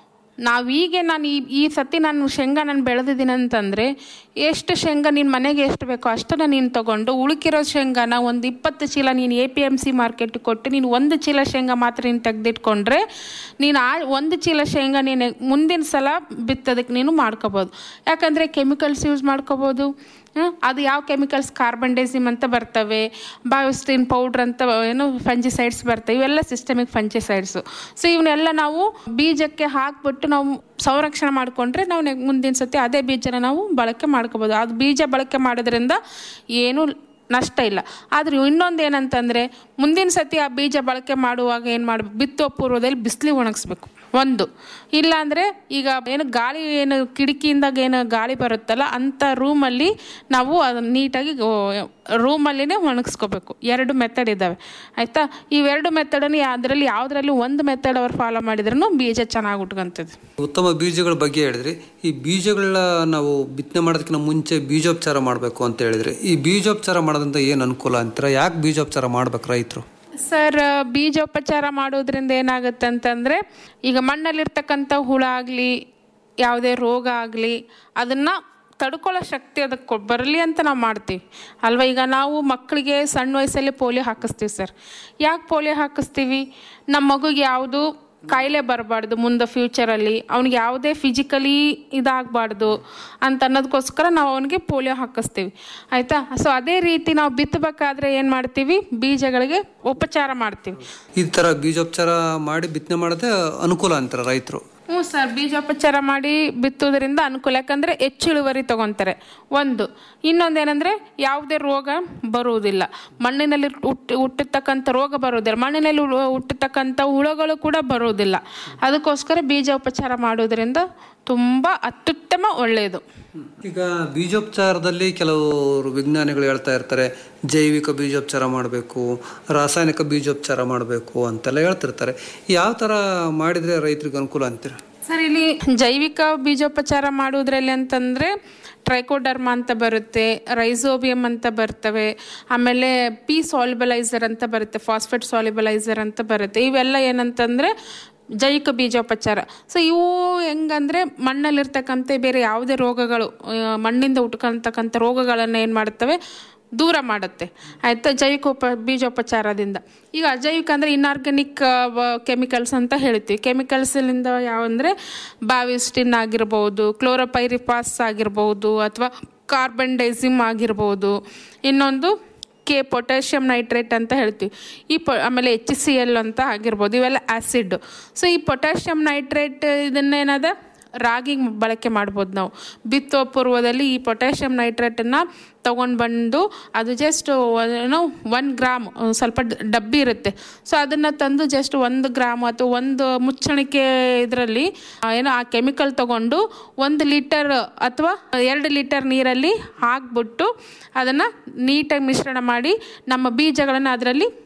ನಾವೀಗೆ ನಾನು ಈ ಈ ಸತಿ ನಾನು ಶೇಂಗಾ ನಾನು ಬೆಳೆದಿದ್ದೀನಿ ಅಂತಂದರೆ ಎಷ್ಟು ಶೇಂಗಾ ನಿನ್ನ ಮನೆಗೆ ಎಷ್ಟು ಬೇಕೋ ಅಷ್ಟನ್ನು ನೀನು ತಗೊಂಡು ಉಳುಕಿರೋ ಶೇಂಗಾನ ಒಂದು ಇಪ್ಪತ್ತು ಚೀಲ ನೀನು ಎ ಪಿ ಎಮ್ ಸಿ ಮಾರ್ಕೆಟ್ಗೆ ಕೊಟ್ಟು ನೀನು ಒಂದು ಚೀಲ ಶೇಂಗಾ ಮಾತ್ರ ನೀನು ತೆಗೆದಿಟ್ಕೊಂಡ್ರೆ ನೀನು ಆ ಒಂದು ಚೀಲ ಶೇಂಗಾ ನೀನು ಮುಂದಿನ ಸಲ ಬಿತ್ತೋದಕ್ಕೆ ನೀನು ಮಾಡ್ಕೋಬೋದು ಯಾಕಂದರೆ ಕೆಮಿಕಲ್ಸ್ ಯೂಸ್ ಮಾಡ್ಕೋಬೋದು ಹ್ಮ್? ಅದು ಯಾವ ಕೆಮಿಕಲ್ಸ್ ಕಾರ್ಬನ್ ಡೈಸಿಮ್ ಅಂತ ಬರ್ತವೆ ಬಯೋಸ್ಟಿನ್ ಪೌಡ್ರ್ ಅಂತ ಏನು ಫಂಜಿಸೈಡ್ಸ್ ಬರ್ತವೆ ಇವೆಲ್ಲ ಸಿಸ್ಟಮಿಕ್ ಫಂಜಿಸೈಡ್ಸು ಸೊ ಇವನ್ನೆಲ್ಲ ನಾವು ಬೀಜಕ್ಕೆ ಹಾಕ್ಬಿಟ್ಟು ನಾವು ಸಂರಕ್ಷಣೆ ಮಾಡಿಕೊಂಡ್ರೆ ನಾವು ನೆಕ್- ಮುಂದಿನ ಸತಿ ಅದೇ ಬೀಜನ ನಾವು ಬಳಕೆ ಮಾಡ್ಕೋಬೋದು ಅದು ಬೀಜ ಬಳಕೆ ಮಾಡೋದ್ರಿಂದ ಏನು ನಷ್ಟ ಇಲ್ಲ ಆದ್ರೆ ಇನ್ನೊಂದು ಏನಂತಂದರೆ ಮುಂದಿನ ಸತಿ ಆ ಬೀಜ ಬಳಕೆ ಮಾಡುವಾಗ ಏನು ಮಾಡಬೇಕು ಬಿತ್ತೋ ಪೂರ್ವದಲ್ಲಿ ಬಿಸಿಲಿಗೆ ಒಣಗಿಸ್ಬೇಕು ಒಂದು ಇಲ್ಲಾಂದರೆ ಈಗ ಏನು ಗಾಳಿ ಏನು ಕಿಟಕಿಯಿಂದಾಗ ಏನು ಗಾಳಿ ಬರುತ್ತಲ್ಲ ಅಂಥ ರೂಮಲ್ಲಿ ನಾವು ಅದನ್ನು ನೀಟಾಗಿ ರೂಮಲ್ಲಿನೇ ಒಣಗಿಸ್ಕೋಬೇಕು ಎರಡು ಮೆಥಡ್ ಇದ್ದಾವೆ ಆಯಿತಾ ಇವೆರಡು ಮೆಥಡನ್ನು ಅದರಲ್ಲಿ ಯಾವುದರಲ್ಲಿ ಒಂದು ಮೆಥಡ್ ಅವ್ರು ಫಾಲೋ ಮಾಡಿದ್ರೂ ಬೀಜ ಚೆನ್ನಾಗಿ ಉಟ್ಕೊಂತದೆ ಉತ್ತಮ ಬೀಜಗಳ ಬಗ್ಗೆ ಹೇಳಿದ್ರಿ ಈ ಬೀಜಗಳನ್ನ ನಾವು ಬಿತ್ತನೆ ಮಾಡೋದಕ್ಕಿಂತ ಮುಂಚೆ ಬೀಜೋಪಚಾರ ಮಾಡಬೇಕು ಅಂತ ಹೇಳಿದ್ರಿ ಈ ಬೀಜೋಪಚಾರ ಮಾಡೋದ್ರಿಂದ ಏನು ಅನುಕೂಲ ಅಂತೀರಾ ಯಾಕೆ ಬೀಜೋಪಚಾರ ಮಾಡ್ಬೇಕು ರೈತರು ಸರ್ ಬೀಜೋಪಚಾರ ಮಾಡೋದ್ರಿಂದ ಏನಾಗುತ್ತೆ ಅಂತಂದರೆ ಈಗ ಮಣ್ಣಲ್ಲಿರ್ತಕ್ಕಂಥ ಹುಳ ಆಗಲಿ ಯಾವುದೇ ರೋಗ ಆಗಲಿ ಅದನ್ನು ತಡ್ಕೊಳ್ಳೋ ಶಕ್ತಿ ಅದಕ್ಕೆ ಬರಲಿ ಅಂತ ನಾವು ಮಾಡ್ತೀವಿ ಅಲ್ವಾ ಈಗ ನಾವು ಮಕ್ಕಳಿಗೆ ಸಣ್ಣ ವಯಸ್ಸಲ್ಲಿ ಪೋಲಿಯೋ ಹಾಕಿಸ್ತೀವಿ ಸರ್ ಯಾಕೆ ಪೋಲಿಯೋ ಹಾಕಿಸ್ತೀವಿ ನಮ್ಮ ಮಗುಗೆ ಯಾವುದು ಕಾಯಿಲೆ ಬರಬಾರ್ದು ಮುಂದೆ ಫ್ಯೂಚರಲ್ಲಿ ಅವ್ನಿಗೆ ಯಾವುದೇ ಫಿಸಿಕಲಿ ಇದಾಗಬಾರ್ದು ಅಂತ ಅನ್ನೋದಕ್ಕೋಸ್ಕರ ನಾವು ಅವನಿಗೆ ಪೋಲಿಯೋ ಹಾಕಿಸ್ತೀವಿ ಆಯಿತಾ ಸೊ ಅದೇ ರೀತಿ ನಾವು ಬಿತ್ತಬೇಕಾದ್ರೆ ಏನು ಮಾಡ್ತೀವಿ ಬೀಜಗಳಿಗೆ ಉಪಚಾರ ಮಾಡ್ತೀವಿ ಈ ಥರ ಬೀಜೋಪಚಾರ ಮಾಡಿ ಬಿತ್ತನೆ ಮಾಡೋದೇ ಅನುಕೂಲ ಅಂತಾರೆ ರೈತರು ಹ್ಞೂ ಸರ್ ಬೀಜೋಪಚಾರ ಮಾಡಿ ಬಿತ್ತೋದ್ರಿಂದ ಅನುಕೂಲ ಯಾಕಂದರೆ ಹೆಚ್ಚು ಇಳುವರಿ ತಗೊತಾರೆ ಒಂದು ಇನ್ನೊಂದೇನೆಂದರೆ ಯಾವುದೇ ರೋಗ ಬರುವುದಿಲ್ಲ ಮಣ್ಣಿನಲ್ಲಿ ಹುಟ್ಟಿ ಹುಟ್ಟಿರ್ತಕ್ಕಂಥ ರೋಗ ಬರುವುದಿಲ್ಲ ಮಣ್ಣಿನಲ್ಲಿ ಹುಳು- ಹುಟ್ಟಿರ್ತಕ್ಕಂಥ ಹುಳುಗಳು ಕೂಡ ಬರುವುದಿಲ್ಲ ಅದಕ್ಕೋಸ್ಕರ ಬೀಜೋಪಚಾರ ಮಾಡೋದ್ರಿಂದ ತುಂಬ ಅತ್ಯುತ್ತಮ ಒಳ್ಳೆಯದು ಈಗ ಬೀಜೋಪಚಾರದಲ್ಲಿ ಕೆಲವರು ವಿಜ್ಞಾನಿಗಳು ಹೇಳ್ತಾ ಇರ್ತಾರೆ ಜೈವಿಕ ಬೀಜೋಪಚಾರ ಮಾಡಬೇಕು ರಾಸಾಯನಿಕ ಬೀಜೋಪಚಾರ ಮಾಡಬೇಕು ಅಂತೆಲ್ಲ ಹೇಳ್ತಿರ್ತಾರೆ ಯಾವ ಥರ ಮಾಡಿದರೆ ರೈತರಿಗೆ ಅನುಕೂಲ ಅಂತೀರ ಸರ್ ಇಲ್ಲಿ ಜೈವಿಕ ಬೀಜೋಪಚಾರ ಮಾಡುವುದ್ರಲ್ಲಿ ಅಂತಂದರೆ ಟ್ರೈಕೋಡರ್ಮಾ ಅಂತ ಬರುತ್ತೆ ರೈಸೋಬಿಯಂ ಅಂತ ಬರ್ತವೆ ಆಮೇಲೆ ಪಿ ಸಾಲಿಬಲೈಸರ್ ಅಂತ ಬರುತ್ತೆ ಫಾಸ್ಫೇಟ್ ಸಾಲಿಬಲೈಸರ್ ಅಂತ ಬರುತ್ತೆ ಇವೆಲ್ಲ ಏನಂತಂದರೆ ಜೈವಿಕ ಬೀಜೋಪಚಾರ ಸೊ ಇವು ಹೆಂಗಂದ್ರೆ ಮಣ್ಣಲ್ಲಿರ್ತಕ್ಕಂಥ ಬೇರೆ ಯಾವುದೇ ರೋಗಗಳು ಆ, ಮಣ್ಣಿಂದ ಉಟ್ಕೊಳ್ತಕ್ಕಂಥ ರೋಗಗಳನ್ನು ಏನು ಮಾಡ್ತವೆ ದೂರ ಮಾಡುತ್ತೆ ಆಯಿತಾ ಜೈವಿಕ ಉಪ ಬೀಜೋಪಚಾರದಿಂದ ಈಗ ಅಜೈವಿಕ ಅಂದರೆ ಇನ್ಆರ್ಗ್ಯಾನಿಕ್ ಕೆಮಿಕಲ್ಸ್ ಅಂತ ಹೇಳ್ತೀವಿ ಕೆಮಿಕಲ್ಸ್ಲಿಂದ ಯಾವಂದರೆ ಬಾವಿಸ್ಟಿನ್ ಆಗಿರ್ಬೋದು ಕ್ಲೋರೋಪೈರಿಪಾಸ್ ಆಗಿರ್ಬೋದು ಅಥವಾ ಕಾರ್ಬನ್ ಡೈಸಿಮ್ ಆಗಿರ್ಬೋದು ಇನ್ನೊಂದು ಕೆ ಪೊಟ್ಯಾಷಿಯಂ ನೈಟ್ರೇಟ್ ಅಂತ ಹೇಳ್ತೀವಿ ಈ ಪೊ ಆಮೇಲೆ ಎಚ್ ಸಿ ಎಲ್ ಅಂತ ಆಗಿರ್ಬೋದು ಇವೆಲ್ಲ ಆ್ಯಸಿಡ್ ಸೊ ಈ ಪೊಟ್ಯಾಷಿಯಂ ನೈಟ್ರೇಟ್ ಇದನ್ನೇನದ ರಾಗಿಗೆ ಬಳಕೆ ಮಾಡ್ಬೋದು ನಾವು ಬಿತ್ತೋ ಪೂರ್ವದಲ್ಲಿ ಈ ಪೊಟ್ಯಾಷಿಯಂ ನೈಟ್ರೇಟನ್ನು ತೊಗೊಂಡು ಬಂದು ಅದು ಜಸ್ಟ್ ಏನೋ ಒನ್ ಗ್ರಾಮ್ ಒಂದ್ ಸ್ವಲ್ಪ ಡ- ಡಬ್ಬಿ ಇರುತ್ತೆ ಸೊ ಅದನ್ನು ತಂದು ಜಸ್ಟ್ ಒಂದು ಗ್ರಾಮ್ ಅಥವಾ ಒಂದು ಮುಚ್ಚಣಿಕೆ ಇದರಲ್ಲಿ ಏನೋ ಆ ಕೆಮಿಕಲ್ ತಗೊಂಡು ಒಂದು ಲೀಟರ್ ಅಥವಾ ಎರಡು ಲೀಟರ್ ನೀರಲ್ಲಿ ಹಾಕ್ಬಿಟ್ಟು ಅದನ್ನು ನೀಟಾಗಿ ಮಿಶ್ರಣ ಮಾಡಿ ನಮ್ಮ ಬೀಜಗಳನ್ನು ಅದರಲ್ಲಿ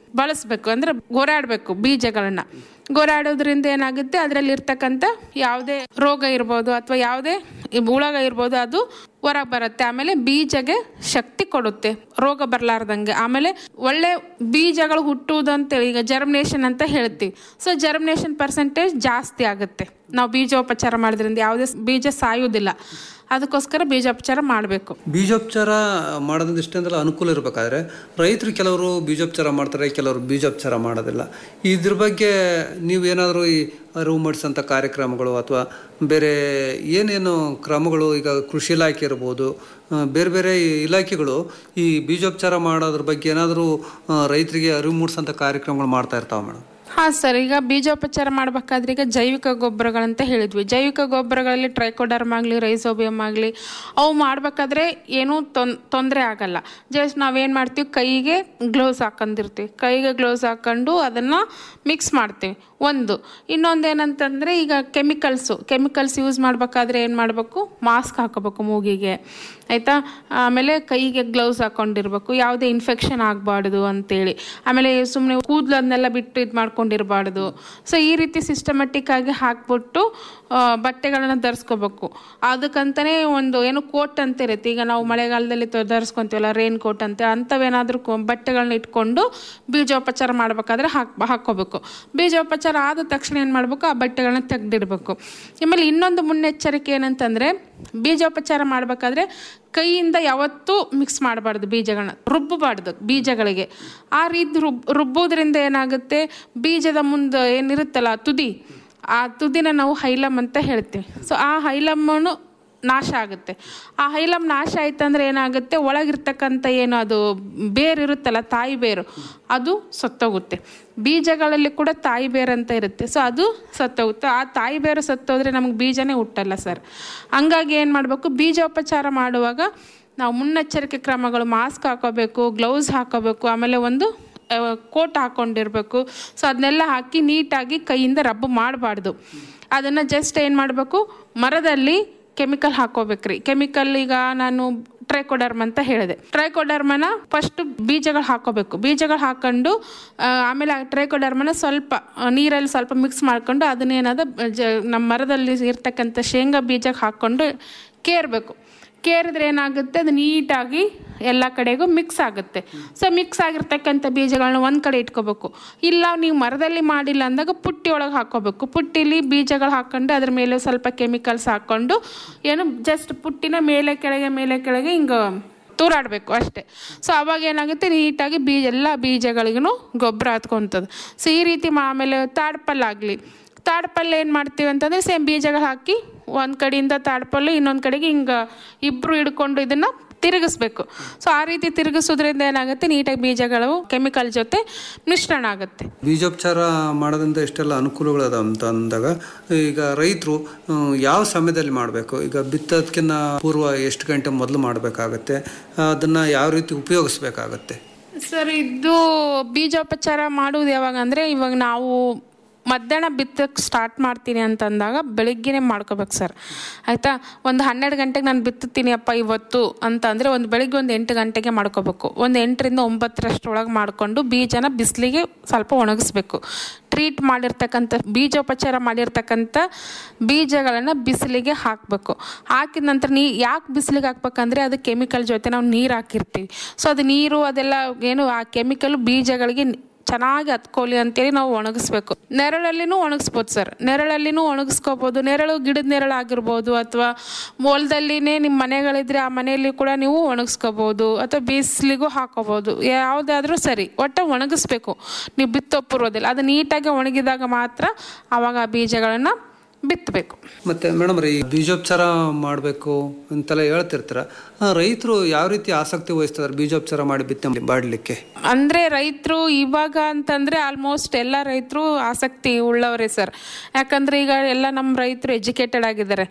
ಬಳಸಬೇಕು ಅಂದ್ರೆ ಗೊರಾಡಬೇಕು ಬೀಜಗಳನ್ನ ಗೊರಾಡೋದ್ರಿಂದ ಏನಾಗುತ್ತೆ ಅದರಲ್ಲಿ ಇರ್ತಕ್ಕಂಥ ಯಾವುದೇ ರೋಗ ಇರ್ಬೋದು ಅಥವಾ ಯಾವುದೇ ಹುಳಗ ಇರ್ಬೋದು ಅದು ಹೊರಗೆ ಬರುತ್ತೆ ಆಮೇಲೆ ಬೀಜಗೆ ಶಕ್ತಿ ಕೊಡುತ್ತೆ ರೋಗ ಬರಲಾರ್ದಂಗೆ ಆಮೇಲೆ ಒಳ್ಳೆ ಬೀಜಗಳು ಹುಟ್ಟುವುದು ಅಂತೇಳಿ ಈಗ ಜರ್ಮಿನೇಷನ್ ಅಂತ ಹೇಳ್ತೀವಿ ಸೊ ಜರ್ಮಿನೇಷನ್ ಪರ್ಸೆಂಟೇಜ್ ಜಾಸ್ತಿ ಆಗುತ್ತೆ ನಾವು ಬೀಜೋಪಚಾರ ಮಾಡೋದ್ರಿಂದ ಯಾವುದೇ ಬೀಜ ಸಾಯುವುದಿಲ್ಲ ಅದಕ್ಕೋಸ್ಕರ ಬೀಜೋಪಚಾರ ಮಾಡಬೇಕು ಬೀಜೋಪಚಾರ ಮಾಡೋದ್ರಿಂದ ಇಷ್ಟೊಂದೆಲ್ಲ ಅನುಕೂಲ ಇರಬೇಕಾದ್ರೆ ರೈತರು ಕೆಲವರು ಬೀಜೋಪಚಾರ ಮಾಡ್ತಾರೆ ಕೆಲವರು ಬೀಜೋಪಚಾರ ಮಾಡೋದಿಲ್ಲ ಇದ್ರ ಬಗ್ಗೆ ನೀವು ಏನಾದರೂ ಈ ಅರಿವು ಮೂಡಿಸೋಂಥ ಕಾರ್ಯಕ್ರಮಗಳು ಅಥವಾ ಬೇರೆ ಏನೇನು ಕ್ರಮಗಳು ಈಗ ಕೃಷಿ ಇಲಾಖೆ ಇರ್ಬೋದು ಆ, ಬೇರೆ ಬೇರೆ ಇಲಾಖೆಗಳು ಈ ಬೀಜೋಪಚಾರ ಮಾಡೋದ್ರ ಬಗ್ಗೆ ಏನಾದರೂ ರೈತರಿಗೆ ಅರಿವು ಮೂಡಿಸೋಂಥ ಕಾರ್ಯಕ್ರಮಗಳು ಮಾಡ್ತಾ ಇರ್ತಾವೆ ಮೇಡಮ್ ಹಾಂ ಸರ್ ಈಗ ಬೀಜೋಪಚಾರ ಮಾಡಬೇಕಾದ್ರೆ ಈಗ ಜೈವಿಕ ಗೊಬ್ಬರಗಳಂತ ಹೇಳಿದ್ವಿ ಜೈವಿಕ ಗೊಬ್ಬರಗಳಲ್ಲಿ ಟ್ರೈಕೋಡರ್ಮ್ ಆಗಲಿ ರೈಸೋಬಿಯಮ್ ಆಗಲಿ ಅವು ಮಾಡಬೇಕಾದ್ರೆ ಏನೂ ತೊನ್ ತೊಂದರೆ ಆಗಲ್ಲ ಜಸ್ಟ್ ನಾವೇನು ಮಾಡ್ತೀವಿ ಕೈಗೆ ಗ್ಲೌಸ್ ಹಾಕೊಂಡಿರ್ತೀವಿ ಕೈಗೆ ಗ್ಲೌಸ್ ಹಾಕೊಂಡು ಅದನ್ನು ಮಿಕ್ಸ್ ಮಾಡ್ತೀವಿ ಒಂದು ಇನ್ನೊಂದು ಏನಂತಂದರೆ ಈಗ ಕೆಮಿಕಲ್ಸು ಕೆಮಿಕಲ್ಸ್ ಯೂಸ್ ಮಾಡಬೇಕಾದ್ರೆ ಏನು ಮಾಡಬೇಕು ಮಾಸ್ಕ್ ಹಾಕೋಬೇಕು ಮೂಗಿಗೆ ಆಯಿತಾ ಆಮೇಲೆ ಕೈಗೆ ಗ್ಲೌಸ್ ಹಾಕೊಂಡಿರ್ಬೇಕು ಯಾವುದೇ ಇನ್ಫೆಕ್ಷನ್ ಆಗಬಾರ್ದು ಅಂತೇಳಿ ಆಮೇಲೆ ಸುಮ್ಮನೆ ಕೂದಲನ್ನೆಲ್ಲ ಬಿಟ್ಟು ಇದು ಮಾಡ್ಕೊಂಡಿರಬಾರ್ದು ಸೊ ಈ ರೀತಿ ಸಿಸ್ಟಮೆಟಿಕ್ ಆಗಿ ಹಾಕ್ಬಿಟ್ಟು ಆ, ಬಟ್ಟೆಗಳನ್ನ ಧರಿಸ್ಕೋಬೇಕು ಅದಕ್ಕಂತಲೇ ಒಂದು ಏನು ಕೋಟ್ ಅಂತ ಇರುತ್ತೆ ಈಗ ನಾವು ಮಳೆಗಾಲದಲ್ಲಿ ತ- ಧರಿಸ್ಕೊಂತೀವಲ್ಲ ರೈನ್ ಕೋಟ್ ಅಂತ ಅಂಥವೇನಾದರೂ ಬಟ್ಟೆಗಳನ್ನ ಇಟ್ಕೊಂಡು ಬೀಜೋಪಚಾರ ಮಾಡಬೇಕಾದ್ರೆ ಹಾಕ್ ಹಾಕ್ಕೋಬೇಕು ಬೀಜೋಪಚಾರ ಆದ ತಕ್ಷಣ ಏನು ಮಾಡಬೇಕು ಆ ಬಟ್ಟೆಗಳನ್ನ ತೆಗೆದಿಡಬೇಕು ಆಮೇಲೆ ಇನ್ನೊಂದು ಮುನ್ನೆಚ್ಚರಿಕೆ ಏನಂತಂದರೆ ಬೀಜೋಪಚಾರ ಮಾಡಬೇಕಾದ್ರೆ ಕೈಯಿಂದ ಯಾವತ್ತೂ ಮಿಕ್ಸ್ ಮಾಡಬಾರ್ದು ಬೀಜಗಳನ್ನ ರುಬ್ಬಬಾರ್ದು ಬೀಜಗಳಿಗೆ ಆ ರೀತಿ ರುಬ್ ರುಬ್ಬೋದ್ರಿಂದ ಏನಾಗುತ್ತೆ ಬೀಜದ ಮುಂದೆ ಏನಿರುತ್ತಲ್ಲ ತುದಿ ಆ ತುದಿನ ನಾವು ಹೈಲಮ್ ಅಂತ ಹೇಳ್ತೀವಿ ಸೊ ಆ ಹೈಲಮ್ಮನು ನಾಶ ಆಗುತ್ತೆ ಆ ಹೈಲಮ್ ನಾಶ ಆಯ್ತಂದ್ರೆ ಏನಾಗುತ್ತೆ ಒಳಗಿರ್ತಕ್ಕಂಥ ಏನು ಅದು ಬೇರು ಇರುತ್ತಲ್ಲ ತಾಯಿ ಬೇರು ಅದು ಸತ್ತೋಗುತ್ತೆ ಬೀಜಗಳಲ್ಲಿ ಕೂಡ ತಾಯಿ ಬೇರು ಅಂತ ಇರುತ್ತೆ ಸೊ ಅದು ಸತ್ತೋಗುತ್ತೆ ಆ ತಾಯಿ ಬೇರು ಸತ್ತೋದ್ರೆ ನಮಗೆ ಬೀಜನೇ ಹುಟ್ಟಲ್ಲ ಸರ್ ಹಂಗಾಗಿ ಏನು ಮಾಡಬೇಕು ಬೀಜೋಪಚಾರ ಮಾಡುವಾಗ ನಾವು ಮುನ್ನೆಚ್ಚರಿಕೆ ಕ್ರಮಗಳು ಮಾಸ್ಕ್ ಹಾಕೋಬೇಕು ಗ್ಲೌಸ್ ಹಾಕೋಬೇಕು ಆಮೇಲೆ ಒಂದು ಕೋಟ್ ಹಾಕ್ಕೊಂಡಿರ್ಬೇಕು ಸೊ ಅದನ್ನೆಲ್ಲ ಹಾಕಿ ನೀಟಾಗಿ ಕೈಯಿಂದ ರಬ್ಬು ಮಾಡಬಾರ್ದು ಅದನ್ನು ಜಸ್ಟ್ ಏನು ಮಾಡಬೇಕು ಮರದಲ್ಲಿ ಕೆಮಿಕಲ್ ಹಾಕೋಬೇಕ್ರಿ ಕೆಮಿಕಲ್ ಈಗ ನಾನು ಟ್ರೈಕೋಡರ್ಮ್ ಅಂತ ಹೇಳಿದೆ ಟ್ರೈಕೋಡರ್ಮನ ಫಸ್ಟ್ ಬೀಜಗಳು ಹಾಕೋಬೇಕು ಬೀಜಗಳು ಹಾಕೊಂಡು ಆ, ಆಮೇಲೆ ಆ ಟ್ರೈಕೋಡರ್ಮನ ಸ್ವಲ್ಪ ಆ, ನೀರಲ್ಲಿ ಸ್ವಲ್ಪ ಮಿಕ್ಸ್ ಮಾಡ್ಕೊಂಡು ಅದನ್ನೇನಾದ ಜ ನಮ್ಮ ಮರದಲ್ಲಿ ಇರ್ತಕ್ಕಂಥ ಶೇಂಗಾ ಬೀಜಕ್ಕೆ ಹಾಕ್ಕೊಂಡು ಕೇರಬೇಕು ಕೇರಿದ್ರೆ ಏನಾಗುತ್ತೆ ಅದು ನೀಟಾಗಿ ಎಲ್ಲ ಕಡೆಗೂ ಮಿಕ್ಸ್ ಆಗುತ್ತೆ ಸೊ ಮಿಕ್ಸ್ ಆಗಿರ್ತಕ್ಕಂಥ ಬೀಜಗಳನ್ನ ಒಂದು ಕಡೆ ಇಟ್ಕೋಬೇಕು ಇಲ್ಲ ನೀವು ಮರದಲ್ಲಿ ಮಾಡಿಲ್ಲ ಅಂದಾಗ ಪುಟ್ಟಿ ಒಳಗೆ ಹಾಕೋಬೇಕು ಪುಟ್ಟಿಲಿ ಬೀಜಗಳು ಹಾಕೊಂಡು ಅದ್ರ ಮೇಲೆ ಸ್ವಲ್ಪ ಕೆಮಿಕಲ್ಸ್ ಹಾಕ್ಕೊಂಡು ಏನು ಜಸ್ಟ್ ಪುಟ್ಟಿನ ಮೇಲೆ ಕೆಳಗೆ ಮೇಲೆ ಕೆಳಗೆ ಹಿಂಗೆ ತೂರಾಡಬೇಕು ಅಷ್ಟೇ ಸೊ ಅವಾಗ ಏನಾಗುತ್ತೆ ನೀಟಾಗಿ ಬೀಜ ಎಲ್ಲ ಬೀಜಗಳಿಗೂ ಗೊಬ್ಬರ ಹತ್ಕೊಂತದ್ದು ಸೊ ಈ ರೀತಿ ಮಾ- ಆಮೇಲೆ ತಾಡ್ಪಲ್ಲಾಗಲಿ ತಾಡ್ಪಲ್ಲೆ ಏನು ಮಾಡ್ತೀವಿ ಅಂತಂದರೆ ಸೇಮ್ ಬೀಜಗಳು ಹಾಕಿ ಒಂದು ಕಡೆಯಿಂದ ತಾಡ್ಪಲ್ಲು ಇನ್ನೊಂದು ಕಡೆಗೆ ಹಿಂಗೆ ಇಬ್ಬರು ಹಿಡ್ಕೊಂಡು ಇದನ್ನು ತಿರುಗಿಸ್ಬೇಕು ಸೊ ಆ ರೀತಿ ತಿರುಗಿಸೋದ್ರಿಂದ ಏನಾಗುತ್ತೆ ನೀಟಾಗಿ ಬೀಜಗಳು ಕೆಮಿಕಲ್ ಜೊತೆ ಮಿಶ್ರಣ ಆಗುತ್ತೆ ಬೀಜೋಪಚಾರ ಮಾಡೋದ್ರಿಂದ ಇಷ್ಟೆಲ್ಲ ಅನುಕೂಲಗಳದ ಅಂತ ಅಂದಾಗ ಈಗ ರೈತರು ಯಾವ ಸಮಯದಲ್ಲಿ ಮಾಡಬೇಕು ಈಗ ಬಿತ್ತೋದಕ್ಕಿಂತ ಪೂರ್ವ ಎಷ್ಟು ಗಂಟೆ ಮೊದಲು ಮಾಡಬೇಕಾಗತ್ತೆ ಅದನ್ನು ಯಾವ ರೀತಿ ಉಪಯೋಗಿಸ್ಬೇಕಾಗತ್ತೆ ಸರ್ ಇದು ಬೀಜೋಪಚಾರ ಮಾಡುವುದು ಯಾವಾಗ ಅಂದರೆ ಇವಾಗ ನಾವು ಮಧ್ಯಾಹ್ನ ಬಿತ್ತಕ್ಕೆ ಸ್ಟಾರ್ಟ್ ಮಾಡ್ತೀನಿ ಅಂತಂದಾಗ ಬೆಳಿಗ್ಗೆನೇ ಮಾಡ್ಕೋಬೇಕು ಸರ್ ಆಯಿತಾ ಒಂದು ಹನ್ನೆರಡು ಗಂಟೆಗೆ ನಾನು ಬಿತ್ತುತ್ತೀನಿ ಅಪ್ಪ ಇವತ್ತು ಅಂತ ಅಂದರೆ ಒಂದು ಬೆಳಿಗ್ಗೆ ಒಂದು ಎಂಟು ಗಂಟೆಗೆ ಮಾಡ್ಕೋಬೇಕು ಒಂದು ಎಂಟರಿಂದ ಒಂಬತ್ತರಷ್ಟರೊಳಗೆ ಮಾಡಿಕೊಂಡು ಬೀಜನ ಬಿಸಿಲಿಗೆ ಸ್ವಲ್ಪ ಒಣಗಿಸ್ಬೇಕು ಟ್ರೀಟ್ ಮಾಡಿರ್ತಕ್ಕಂಥ ಬೀಜೋಪಚಾರ ಮಾಡಿರ್ತಕ್ಕಂಥ ಬೀಜಗಳನ್ನು ಬಿಸಿಲಿಗೆ ಹಾಕಬೇಕು ಹಾಕಿದ ನಂತರ ನೀ ಯಾಕೆ ಬಿಸಿಲಿಗೆ ಹಾಕ್ಬೇಕಂದ್ರೆ ಅದು ಕೆಮಿಕಲ್ ಜೊತೆ ನಾವು ನೀರು ಹಾಕಿರ್ತೀವಿ ಸೊ ಅದು ನೀರು ಅದೆಲ್ಲ ಏನು ಆ ಕೆಮಿಕಲ್ ಬೀಜಗಳಿಗೆ ಚೆನ್ನಾಗಿ ಹತ್ಕೊಳ್ಳಿ ಅಂತೇಳಿ ನಾವು ಒಣಗಿಸ್ಬೇಕು ನೆರಳಲ್ಲಿನೂ ಒಣಗಿಸ್ಬೋದು ಸರ್ ನೆರಳಲ್ಲಿನೂ ಒಣಗಿಸ್ಕೋಬೋದು ನೆರಳು ಗಿಡದ ನೆರಳು ಆಗಿರ್ಬೋದು ಅಥವಾ ಹೊಲದಲ್ಲಿನೇ ನಿಮ್ಮ ಮನೆಗಳಿದ್ರೆ ಆ ಮನೆಯಲ್ಲಿ ಕೂಡ ನೀವು ಒಣಗಿಸ್ಕೋಬೋದು ಅಥವಾ ಬಿಸಿಲಿಗೂ ಹಾಕೋಬೋದು ಯಾವುದಾದ್ರೂ ಸರಿ ಒಟ್ಟು ಒಣಗಿಸ್ಬೇಕು ನೀವು ಬಿತ್ತೋ ಪೂರ್ವದಲ್ಲಿ ಅದು ನೀಟಾಗಿ ಒಣಗಿದಾಗ ಮಾತ್ರ ಆವಾಗ ಆ ಬೀಜಗಳನ್ನು ಬಿತ್ತಬೇಕು ಮತ್ತೆ ಮೇಡಮ್ ರೀ ಬೀಜೋಪಚಾರ ಮಾಡಬೇಕು ಅಂತೆಲ್ಲ ಹೇಳ್ತಿರ್ತೀರ ರೈತರು ಯಾವ ರೀತಿ ಆಸಕ್ತಿ ವಹಿಸ್ತಾರೆ ಬೀಜೋಪಚಾರ ಮಾಡಿ ಬಿತ್ತೆ ಬಾಡಲಿಕ್ಕೆ ಅಂದರೆ ರೈತರು ಇವಾಗ ಅಂತಂದರೆ ಆಲ್ಮೋಸ್ಟ್ ಎಲ್ಲ ರೈತರು ಆಸಕ್ತಿ ಉಳ್ಳವರೇ ಸರ್ ಯಾಕಂದರೆ ಈಗ ಎಲ್ಲ ನಮ್ಮ ರೈತರು ಎಜುಕೇಟೆಡ್ ಆಗಿದ್ದಾರೆ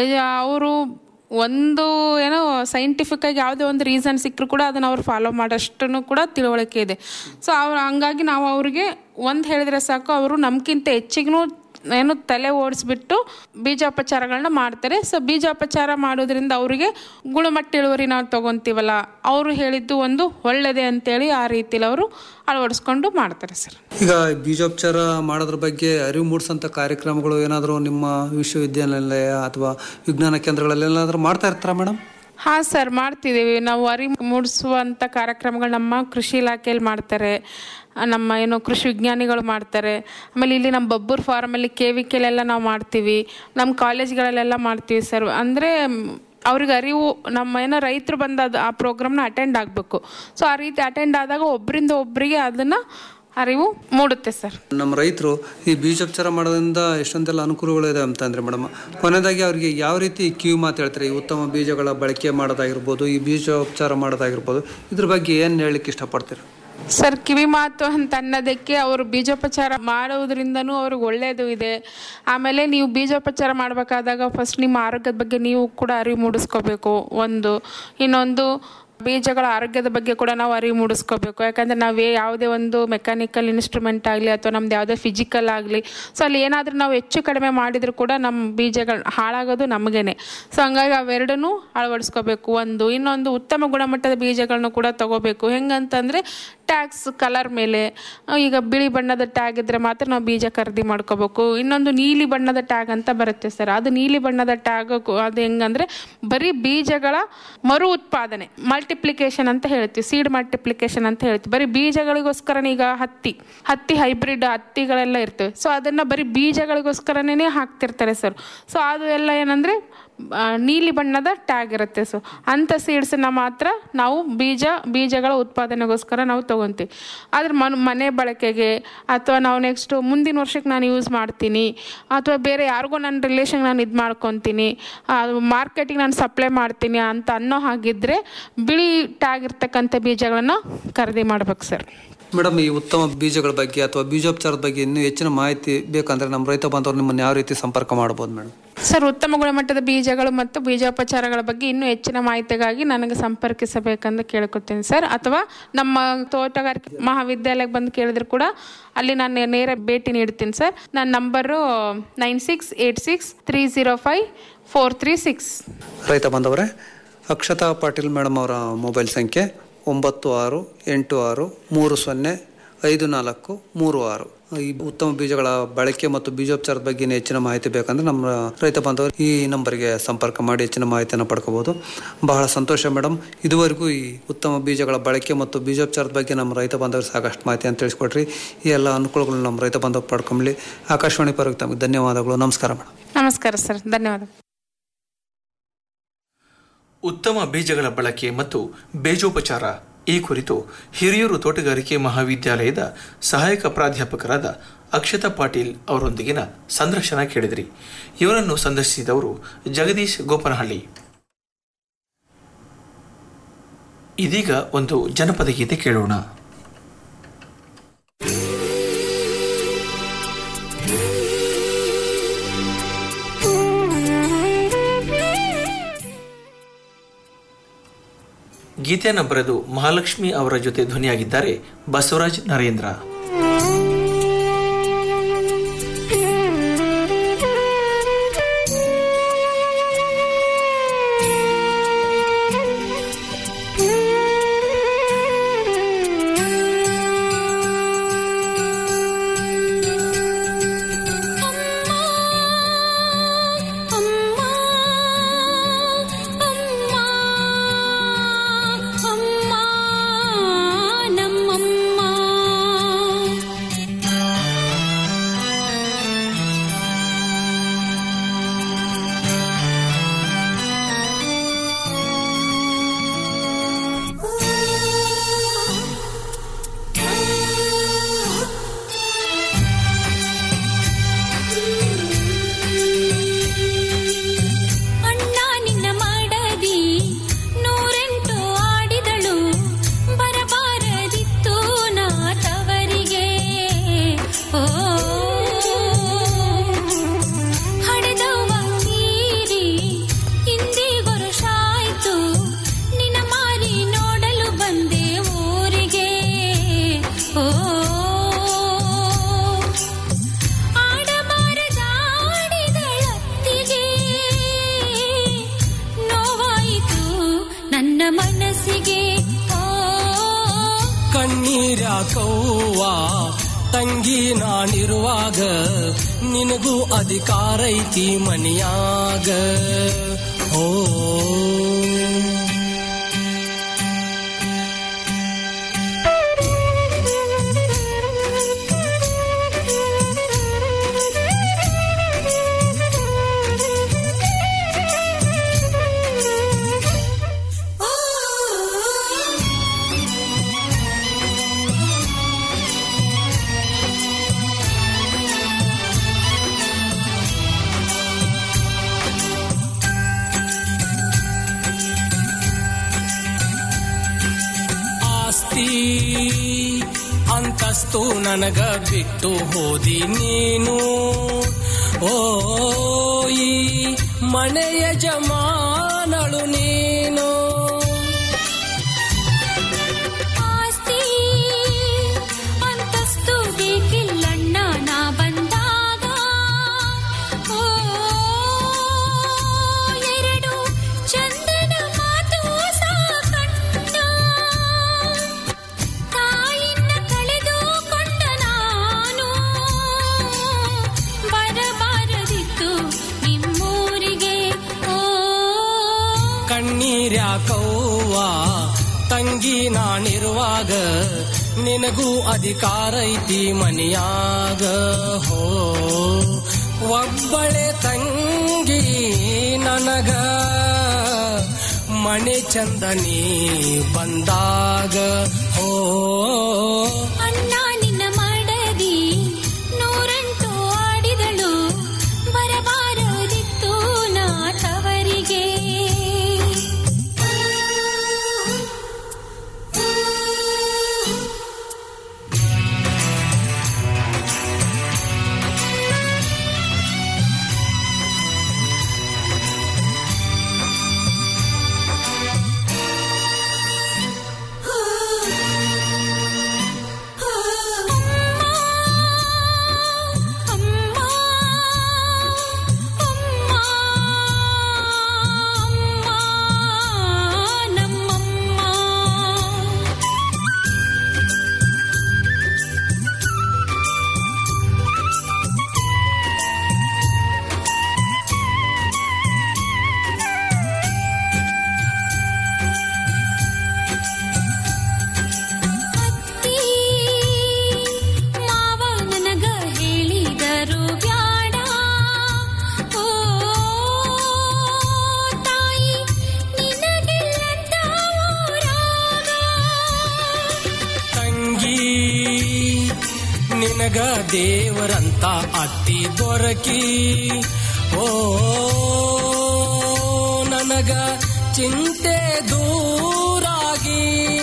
ಅವರು ಒಂದು ಏನೋ ಸೈಂಟಿಫಿಕ್ ಆಗಿ ಯಾವುದೇ ಒಂದು ರೀಸನ್ ಸಿಕ್ಕರು ಕೂಡ ಅದನ್ನು ಅವ್ರು ಫಾಲೋ ಮಾಡೋಷ್ಟು ಕೂಡ ತಿಳುವಳಿಕೆ ಇದೆ ಸೊ ಅವ್ರು ಹಂಗಾಗಿ ನಾವು ಅವ್ರಿಗೆ ಒಂದು ಹೇಳಿದ್ರೆ ಸಾಕು ಅವರು ನಮ್ಗಿಂತ ಹೆಚ್ಚಿಗೂ ಏನು ತಲೆ ಓಡಿಸ್ಬಿಟ್ಟು ಬೀಜೋಪಚಾರಗಳನ್ನ ಮಾಡ್ತಾರೆ ಸೊ ಬೀಜೋಪಚಾರ ಮಾಡೋದ್ರಿಂದ ಅವರಿಗೆ ಗುಣಮಟ್ಟ ಇಳುವರಿ ನಾವು ತಗೊಂತೀವಲ್ಲ ಅವರು ಹೇಳಿದ್ದು ಒಂದು ಒಳ್ಳೆಯದೇ ಅಂತೇಳಿ ಆ ರೀತಿಲಿ ಅವರು ಅಳವಡಿಸ್ಕೊಂಡು ಮಾಡ್ತಾರೆ ಸರ್ ಈಗ ಬೀಜೋಪಚಾರ ಮಾಡೋದ್ರ ಬಗ್ಗೆ ಅರಿವು ಮೂಡಿಸೋಂಥ ಕಾರ್ಯಕ್ರಮಗಳು ಏನಾದರೂ ನಿಮ್ಮ ವಿಶ್ವವಿದ್ಯಾನಿಲಯ ಅಥವಾ ವಿಜ್ಞಾನ ಕೇಂದ್ರಗಳಲ್ಲಿ ಏನಾದರೂ ಮಾಡ್ತಾ ಇರ್ತಾರಾ ಮೇಡಮ್ ಹಾಂ ಸರ್ ಮಾಡ್ತಿದ್ದೀವಿ ನಾವು ಅರಿವು ಮೂಡಿಸುವಂಥ ಕಾರ್ಯಕ್ರಮಗಳು ನಮ್ಮ ಕೃಷಿ ಇಲಾಖೆಯಲ್ಲಿ ಮಾಡ್ತಾರೆ ಆ, ನಮ್ಮ ಏನು ಕೃಷಿ ವಿಜ್ಞಾನಿಗಳು ಮಾಡ್ತಾರೆ ಆಮೇಲೆ ಇಲ್ಲಿ ನಮ್ಮ ಬಬ್ಬೂರ್ ಫಾರ್ಮಲ್ಲಿ ಕೆ ವಿ ಕೆಲೆಲ್ಲ ನಾವು ಮಾಡ್ತೀವಿ ನಮ್ಮ ಕಾಲೇಜ್ಗಳಲ್ಲೆಲ್ಲ ಮಾಡ್ತೀವಿ ಸರ್ ಅಂದರೆ ಅವ್ರಿಗೆ ಅರಿವು ನಮ್ಮ ಏನೋ ರೈತರು ಬಂದ ಆ ಪ್ರೋಗ್ರಾಮ್ನ ಅಟೆಂಡ್ ಆಗಬೇಕು ಸೊ ಆ ರೀತಿ ಅಟೆಂಡ್ ಆದಾಗ ಒಬ್ಬರಿಂದ ಒಬ್ಬರಿಗೆ ಅದನ್ನು ಅರಿವು ಮೂಡುತ್ತೆ ಸರ್ ನಮ್ಮ ರೈತರು ಈ ಬೀಜೋಪಚಾರ ಮಾಡೋದ್ರಿಂದ ಎಷ್ಟೊಂದೆಲ್ಲ ಅನುಕೂಲಗಳು ಇದೆ ಅಂತಂದ್ರೆ ಮೇಡಮ್ ಕೊನೆಯದಾಗಿ ಅವರಿಗೆ ಯಾವ ರೀತಿ ಕಿವಿ ಮಾತು ಹೇಳ್ತಾರೆ ಈ ಉತ್ತಮ ಬೀಜಗಳ ಬಳಕೆ ಮಾಡೋದಾಗಿರ್ಬೋದು ಈ ಬೀಜೋಪಚಾರ ಮಾಡೋದಾಗಿರ್ಬೋದು ಇದ್ರ ಬಗ್ಗೆ ಏನು ಹೇಳಲಿಕ್ಕೆ ಇಷ್ಟಪಡ್ತೀರಿ ಸರ್ ಕಿವಿ ಮಾತು ಅಂತ ಅನ್ನೋದಕ್ಕೆ ಅವರು ಬೀಜೋಪಚಾರ ಮಾಡೋದ್ರಿಂದನೂ ಅವ್ರಿಗೆ ಒಳ್ಳೆಯದು ಇದೆ ಆಮೇಲೆ ನೀವು ಬೀಜೋಪಚಾರ ಮಾಡಬೇಕಾದಾಗ ಫಸ್ಟ್ ನಿಮ್ಮ ಆರೋಗ್ಯದ ಬಗ್ಗೆ ನೀವು ಕೂಡ ಅರಿವು ಮೂಡಿಸ್ಕೋಬೇಕು ಒಂದು ಇನ್ನೊಂದು ಬೀಜಗಳ ಆರೋಗ್ಯದ ಬಗ್ಗೆ ಕೂಡ ನಾವು ಅರಿವು ಮೂಡಿಸ್ಕೋಬೇಕು ಯಾಕಂದರೆ ನಾವು ಯಾವುದೇ ಒಂದು ಮೆಕ್ಯಾನಿಕಲ್ ಇನ್ಸ್ಟ್ರೂಮೆಂಟ್ ಆಗಲಿ ಅಥವಾ ನಮ್ದು ಯಾವುದೇ ಫಿಸಿಕಲ್ ಆಗಲಿ ಸೊ ಅಲ್ಲಿ ಏನಾದರೂ ನಾವು ಹೆಚ್ಚು ಕಡಿಮೆ ಮಾಡಿದರೂ ಕೂಡ ನಮ್ಮ ಬೀಜಗಳು ಹಾಳಾಗೋದು ನಮಗೇನೆ ಸೊ ಹಂಗಾಗಿ ಅವೆರಡನ್ನೂ ಅಳವಡಿಸ್ಕೋಬೇಕು ಒಂದು ಇನ್ನೊಂದು ಉತ್ತಮ ಗುಣಮಟ್ಟದ ಬೀಜಗಳನ್ನು ಕೂಡ ತಗೋಬೇಕು ಹೆಂಗಂತಂದರೆ ಟ್ಯಾಗ್ಸ್ ಕಲರ್ ಮೇಲೆ ಆ, ಈಗ ಬಿಳಿ ಬಣ್ಣದ ಟ್ಯಾಗ್ ಇದ್ದರೆ ಮಾತ್ರ ನಾವು ಬೀಜ ಖರೀದಿ ಮಾಡ್ಕೋಬೇಕು ಇನ್ನೊಂದು ನೀಲಿ ಬಣ್ಣದ ಟ್ಯಾಗ್ ಅಂತ ಬರುತ್ತೆ ಸರ್ ಅದು ನೀಲಿ ಬಣ್ಣದ ಟ್ಯಾಗ್ ಅದು ಹೆಂಗಂದ್ರೆ ಬರೀ ಬೀಜಗಳ ಮರು ಉತ್ಪಾದನೆ ಮಲ್ಟಿಪ್ಲಿಕೇಶನ್ ಅಂತ ಹೇಳ್ತೀವಿ ಸೀಡ್ ಮಲ್ಟಿಪ್ಲಿಕೇಶನ್ ಅಂತ ಹೇಳ್ತೀವಿ ಬರೀ ಬೀಜಗಳಿಗೋಸ್ಕರನೇ ಈಗ ಹತ್ತಿ ಹತ್ತಿ ಹೈಬ್ರಿಡ್ ಹತ್ತಿಗಳೆಲ್ಲ ಇರ್ತವೆ ಸೊ ಅದನ್ನು ಬರೀ ಬೀಜಗಳಿಗೋಸ್ಕರನೇ ಹಾಕ್ತಿರ್ತಾರೆ ಸರ್ ಸೊ ಅದು ಎಲ್ಲ ಏನಂದರೆ ಆ, ನೀಲಿ ಬಣ್ಣದ ಟ್ಯಾಗ್ ಇರುತ್ತೆ ಸೊ ಅಂಥ ಸೀಡ್ಸನ್ನ ಮಾತ್ರ ನಾವು ಬೀಜ ಬೀಜಗಳ ಉತ್ಪಾದನೆಗೋಸ್ಕರ ನಾವು ತೊಗೊತೀವಿ ಆದ್ರೆ ಮನ್ ಮನೆ ಬಳಕೆಗೆ ಅಥವಾ ನಾವು ನೆಕ್ಸ್ಟ್ ಮುಂದಿನ ವರ್ಷಕ್ಕೆ ನಾನು ಯೂಸ್ ಮಾಡ್ತೀನಿ ಅಥವಾ ಬೇರೆ ಯಾರಿಗೋ ನನ್ನ ರಿಲೇಷನ್ ನಾನು ಇದು ಮಾಡ್ಕೊತೀನಿ ಮಾರ್ಕೆಟಿಗೆ ನಾನು ಸಪ್ಲೈ ಮಾಡ್ತೀನಿ ಅಂತ ಅನ್ನೋ ಹಾಗಿದ್ರೆ ಬಿಳಿ ಟ್ಯಾಗ್ ಇರ್ತಕ್ಕಂಥ ಬೀಜಗಳನ್ನು ಖರೀದಿ ಮಾಡ್ಬೇಕು ಸರ್ ಮೇಡಮ್ ಈ ಉತ್ತಮ ಬೀಜಗಳ ಬಗ್ಗೆ ಅಥವಾ ಬೀಜೋಪಚಾರದ ಬಗ್ಗೆ ಇನ್ನೂ ಹೆಚ್ಚಿನ ಮಾಹಿತಿ ಬೇಕಂದ್ರೆ ನಮ್ಮ ರೈತ ಬಾಂಧವರು ನಿಮ್ಮನ್ನು ಯಾವ ರೀತಿ ಸಂಪರ್ಕ ಮಾಡ್ಬೋದು ಮೇಡಮ್ ಸರ್ ಉತ್ತಮ ಗುಣಮಟ್ಟದ ಬೀಜಗಳು ಮತ್ತು ಬೀಜೋಪಚಾರಗಳ ಬಗ್ಗೆ ಇನ್ನೂ ಹೆಚ್ಚಿನ ಮಾಹಿತಿಗಾಗಿ ನನಗೆ ಸಂಪರ್ಕಿಸಬೇಕಂತ ಕೇಳ್ಕೊತೀನಿ ಸರ್ ಅಥವಾ ನಮ್ಮ ತೋಟಗಾರಿಕೆ ಮಹಾವಿದ್ಯಾಲಯಕ್ಕೆ ಬಂದು ಕೇಳಿದ್ರು ಕೂಡ ಅಲ್ಲಿ ನಾನು ನೇರ ಭೇಟಿ ನೀಡ್ತೀನಿ ಸರ್ ನನ್ನ number nine six eight six three zero five four three six ರೈತ ಬಾಂಧವರೇ ಅಕ್ಷತಾ ಪಾಟೀಲ್ ಮೇಡಮ್ ಅವರ ಮೊಬೈಲ್ ಸಂಖ್ಯೆ ಒಂಬತ್ತು ಆರು ಎಂಟು ಆರು ಮೂರು ಸೊನ್ನೆ ಐದು ನಾಲ್ಕು ಮೂರು ಆರು ಈ ಉತ್ತಮ ಬೀಜಗಳ ಬಳಕೆ ಮತ್ತು ಬೀಜೋಪಚಾರದ ಬಗ್ಗೆ ಇನ್ನೂ ಹೆಚ್ಚಿನ ಮಾಹಿತಿ ಬೇಕಂದ್ರೆ ನಮ್ಮ ರೈತ ಬಾಂಧವರು ಈ ನಂಬರ್ಗೆ ಸಂಪರ್ಕ ಮಾಡಿ ಹೆಚ್ಚಿನ ಮಾಹಿತಿಯನ್ನು ಪಡ್ಕೋಬಹುದು ಬಹಳ ಸಂತೋಷ ಮೇಡಮ್ ಇದುವರೆಗೂ ಈ ಉತ್ತಮ ಬೀಜಗಳ ಬಳಕೆ ಮತ್ತು ಬೀಜೋಪಚಾರದ ಬಗ್ಗೆ ನಮ್ಮ ರೈತ ಬಾಂಧವರು ಸಾಕಷ್ಟು ಮಾಹಿತಿಯನ್ನು ತಿಳಿಸ್ಕೊಟ್ರಿ ಈ ಎಲ್ಲ ಅನುಕೂಲಗಳು ನಮ್ಮ ರೈತ ಬಾಂಧವರು ಪಡ್ಕೊಂಬ್ಲಿ ಆಕಾಶವಾಣಿ ಪರವಾಗಿ ತಮಗೆ ಧನ್ಯವಾದಗಳು ನಮಸ್ಕಾರ ಮೇಡಮ್ ನಮಸ್ಕಾರ ಸರ್ ಧನ್ಯವಾದ ಉತ್ತಮ ಬೀಜಗಳ ಬಳಕೆ ಮತ್ತು ಬೀಜೋಪಚಾರ ಈ ಕುರಿತು ಹಿರಿಯೂರು ತೋಟಗಾರಿಕೆ ಮಹಾವಿದ್ಯಾಲಯದ ಸಹಾಯಕ ಪ್ರಾಧ್ಯಾಪಕರಾದ ಅಕ್ಷತಾ ಪಾಟೀಲ್ ಅವರೊಂದಿಗಿನ ಸಂದರ್ಶನ ಕೇಳಿದ್ರಿ ಇವರನ್ನು ಸಂದರ್ಶಿಸಿದವರು ಜಗದೀಶ್ ಗೋಪನಹಳ್ಳಿ ಇದೀಗ ಒಂದು ಜನಪದ ಗೀತೆ ಕೇಳೋಣ ಗೀತೆಯನ್ನು ಬರೆದು ಮಹಾಲಕ್ಷ್ಮಿ ಅವರ ಜೊತೆ ಧ್ವನಿಯಾಗಿದ್ದಾರೆ ಬಸವರಾಜ್ ನರೇಂದ್ರ ನಮ್ಮಮ್ಮ ಕಣ್ಣೀರ್ಯಾಕವ್ವ ತಂಗಿ ನಾನಿರುವಾಗ ನಿನಗೂ ಅಧಿಕಾರ ಐತಿ ಮನಿಯಾಗ ಓ ಆಸ್ತಿ ಅಂತಸ್ತು ನನಗ ಬಿಟ್ಟು ಹೋದಿ ನೀನು ಓ ಈ ಮನೆಯ ಜಮಾನಳು ನೀನು ಆಸ್ತಿ ಅಂತಸ್ತು ಬೇಕಿಲ್ಲಣ್ಣ ನಾ ಬಂದಾಗ ಓ ಎರಡು ಚಂದನ ಮಾತು ಸಾಕಣ್ಣ ತಾಯಿನ ಕಳೆದುಕೊಂಡ ನಾನು ಬರಬಾರದಿತ್ತು ನಿಮ್ಮೂರಿಗೆ ಓ ಕಣ್ಣೀರ್ಯಾಕವ್ವ ತಂಗಿ ನಾನಿರುವಾಗ ನಿನಗೂ ಅಧಿಕಾರ ಐತಿ ಮನಿಯಾಗ ಹೋ ಒಬ್ಬಳೆ ತಂಗಿ ನನಗ ಮನೆ ಚಂದನಿ ಬಂದಾಗ ಹೋ ಅಣ್ಣ ನಿನ್ನ ಮಡದಿ ನೂರಂಟು ಆಡಿದಳು ಬರಬಾರದಿತ್ತು ನಾ ತವರಿಗೆ ಅತ್ತಿ ಮಾವ ನನಗ ಹೇಳಿದರು ಬ್ಯಾಡ ಓ ತಾಯಿ ನಿನಗಿಲ್ಲಂತ ಊರಾಗ ತಂಗಿ ನಿನಗ ದೇವರಂತ ಅತ್ತಿ ದೊರಕಿ ಓ ನನಗ ಚಿಂತೆ ದೂರಾಗಿ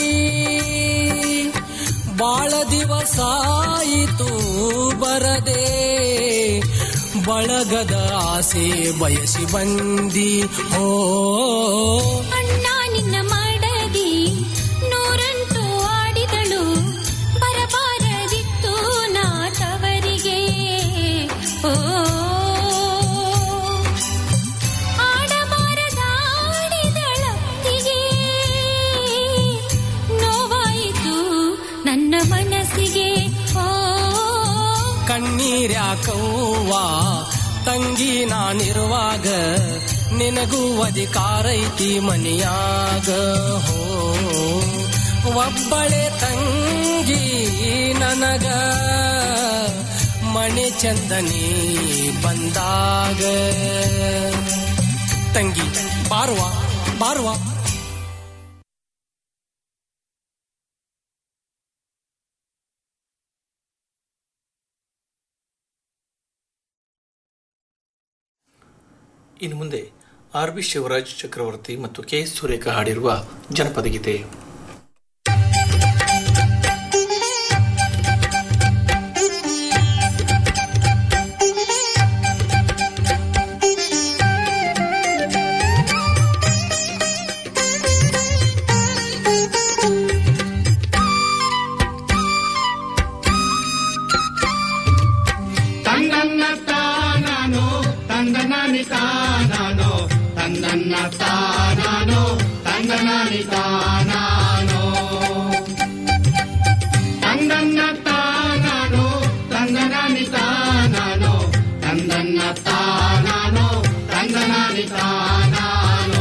ಬಾಳ ದಿವಸ ಆಯಿತು ಬರದೆ ಬಳಗದ ಆಸೆ ಬಯಸಿ ಬಂದಿ ಓ ಅಣ್ಣ ನಿನ್ನ ಮಡದಿ ನೂರಂಟು ಆಡಿದಳು ಬರಬಾರದಿತ್ತು ನಾ ತವರಿಗೆ ಓ ಆಡಬಾರದಾಡಿದಳತ್ತಿಗೆ ನೋವಾಯಿತು ನನ್ನ ಮನಸ್ಸಿಗೆ ಓ ಕಣ್ಣೀರ್ಯಾಕವ್ವ ತಂಗಿ ನಾನಿರುವಾಗ ನಿನಗೂ ಅಧಿಕಾರ ಐತಿ ಮನಿಯಾಗ ಹೋ ಒಬ್ಬಳೆ ತಂಗಿ ನನಗ ಮನೆ ಚಂದನಿ ಬಂದಾಗ ತಂಗಿ ಬಾರುವ ಬಾರುವ ಇನ್ನು ಮುಂದೆ ಆರ್ ಬಿ ಶಿವರಾಜ್ ಚಕ್ರವರ್ತಿ ಮತ್ತು ಕೆ ಎಸ್ ಸುರೇಖ ಹಾಡಿರುವ ಜನಪದ ಗೀತೆ ತಂದನ್ನ ತಾನಾನೋ ತಂದನಾನಿ ತಾನಾನೋ ತಂದನ್ನ ತಾನಾನೋ ತಂದನಾನಿ ತಾನಾನೋ ತಂದ ತಾನಾನೋ ತಂದನಾನಿ ತಾನಾನೋ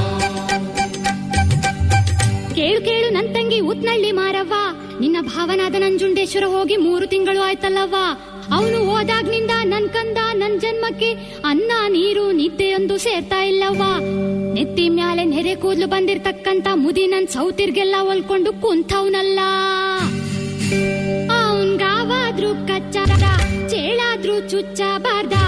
ಕೇಳು ಕೇಳು ನನ್ ತಂಗಿ ಉತ್ನಳ್ಳಿ ಮಾರವ್ವ ನಿನ್ನ ಭಾವನಾದ ನಂಜುಂಡೇಶ್ವರ ಹೋಗಿ ಮೂರು ತಿಂಗಳು ಆಯ್ತಲ್ಲವ್ವ ಅವನು ಹೋದಾಗ್ನಿಂದ ನನ್ ಕಂದ ನನ್ ಜನ್ಮಕ್ಕೆ ಅನ್ನ ನೀರು ನಿದ್ದೆಯೊಂದು ಸೇರ್ತಾ ಇಲ್ಲವ್ವ ನೆತ್ತಿ ಮ್ಯಾಲೆ ನೆರೆ ಕೂದ್ಲು ಬಂದಿರ್ತಕ್ಕಂತ ಮುದಿ ನನ್ ಸೌತಿರ್ಗೆಲ್ಲ ಹೊಲ್ಕೊಂಡು ಕುಂತವ್ನಲ್ಲ ಅವನ್ಗಾವಾದ್ರೂ ಕಚ್ಚಾರ ಚೇಳಾದ್ರೂ ಚುಚ್ಚಬಾರ್ದ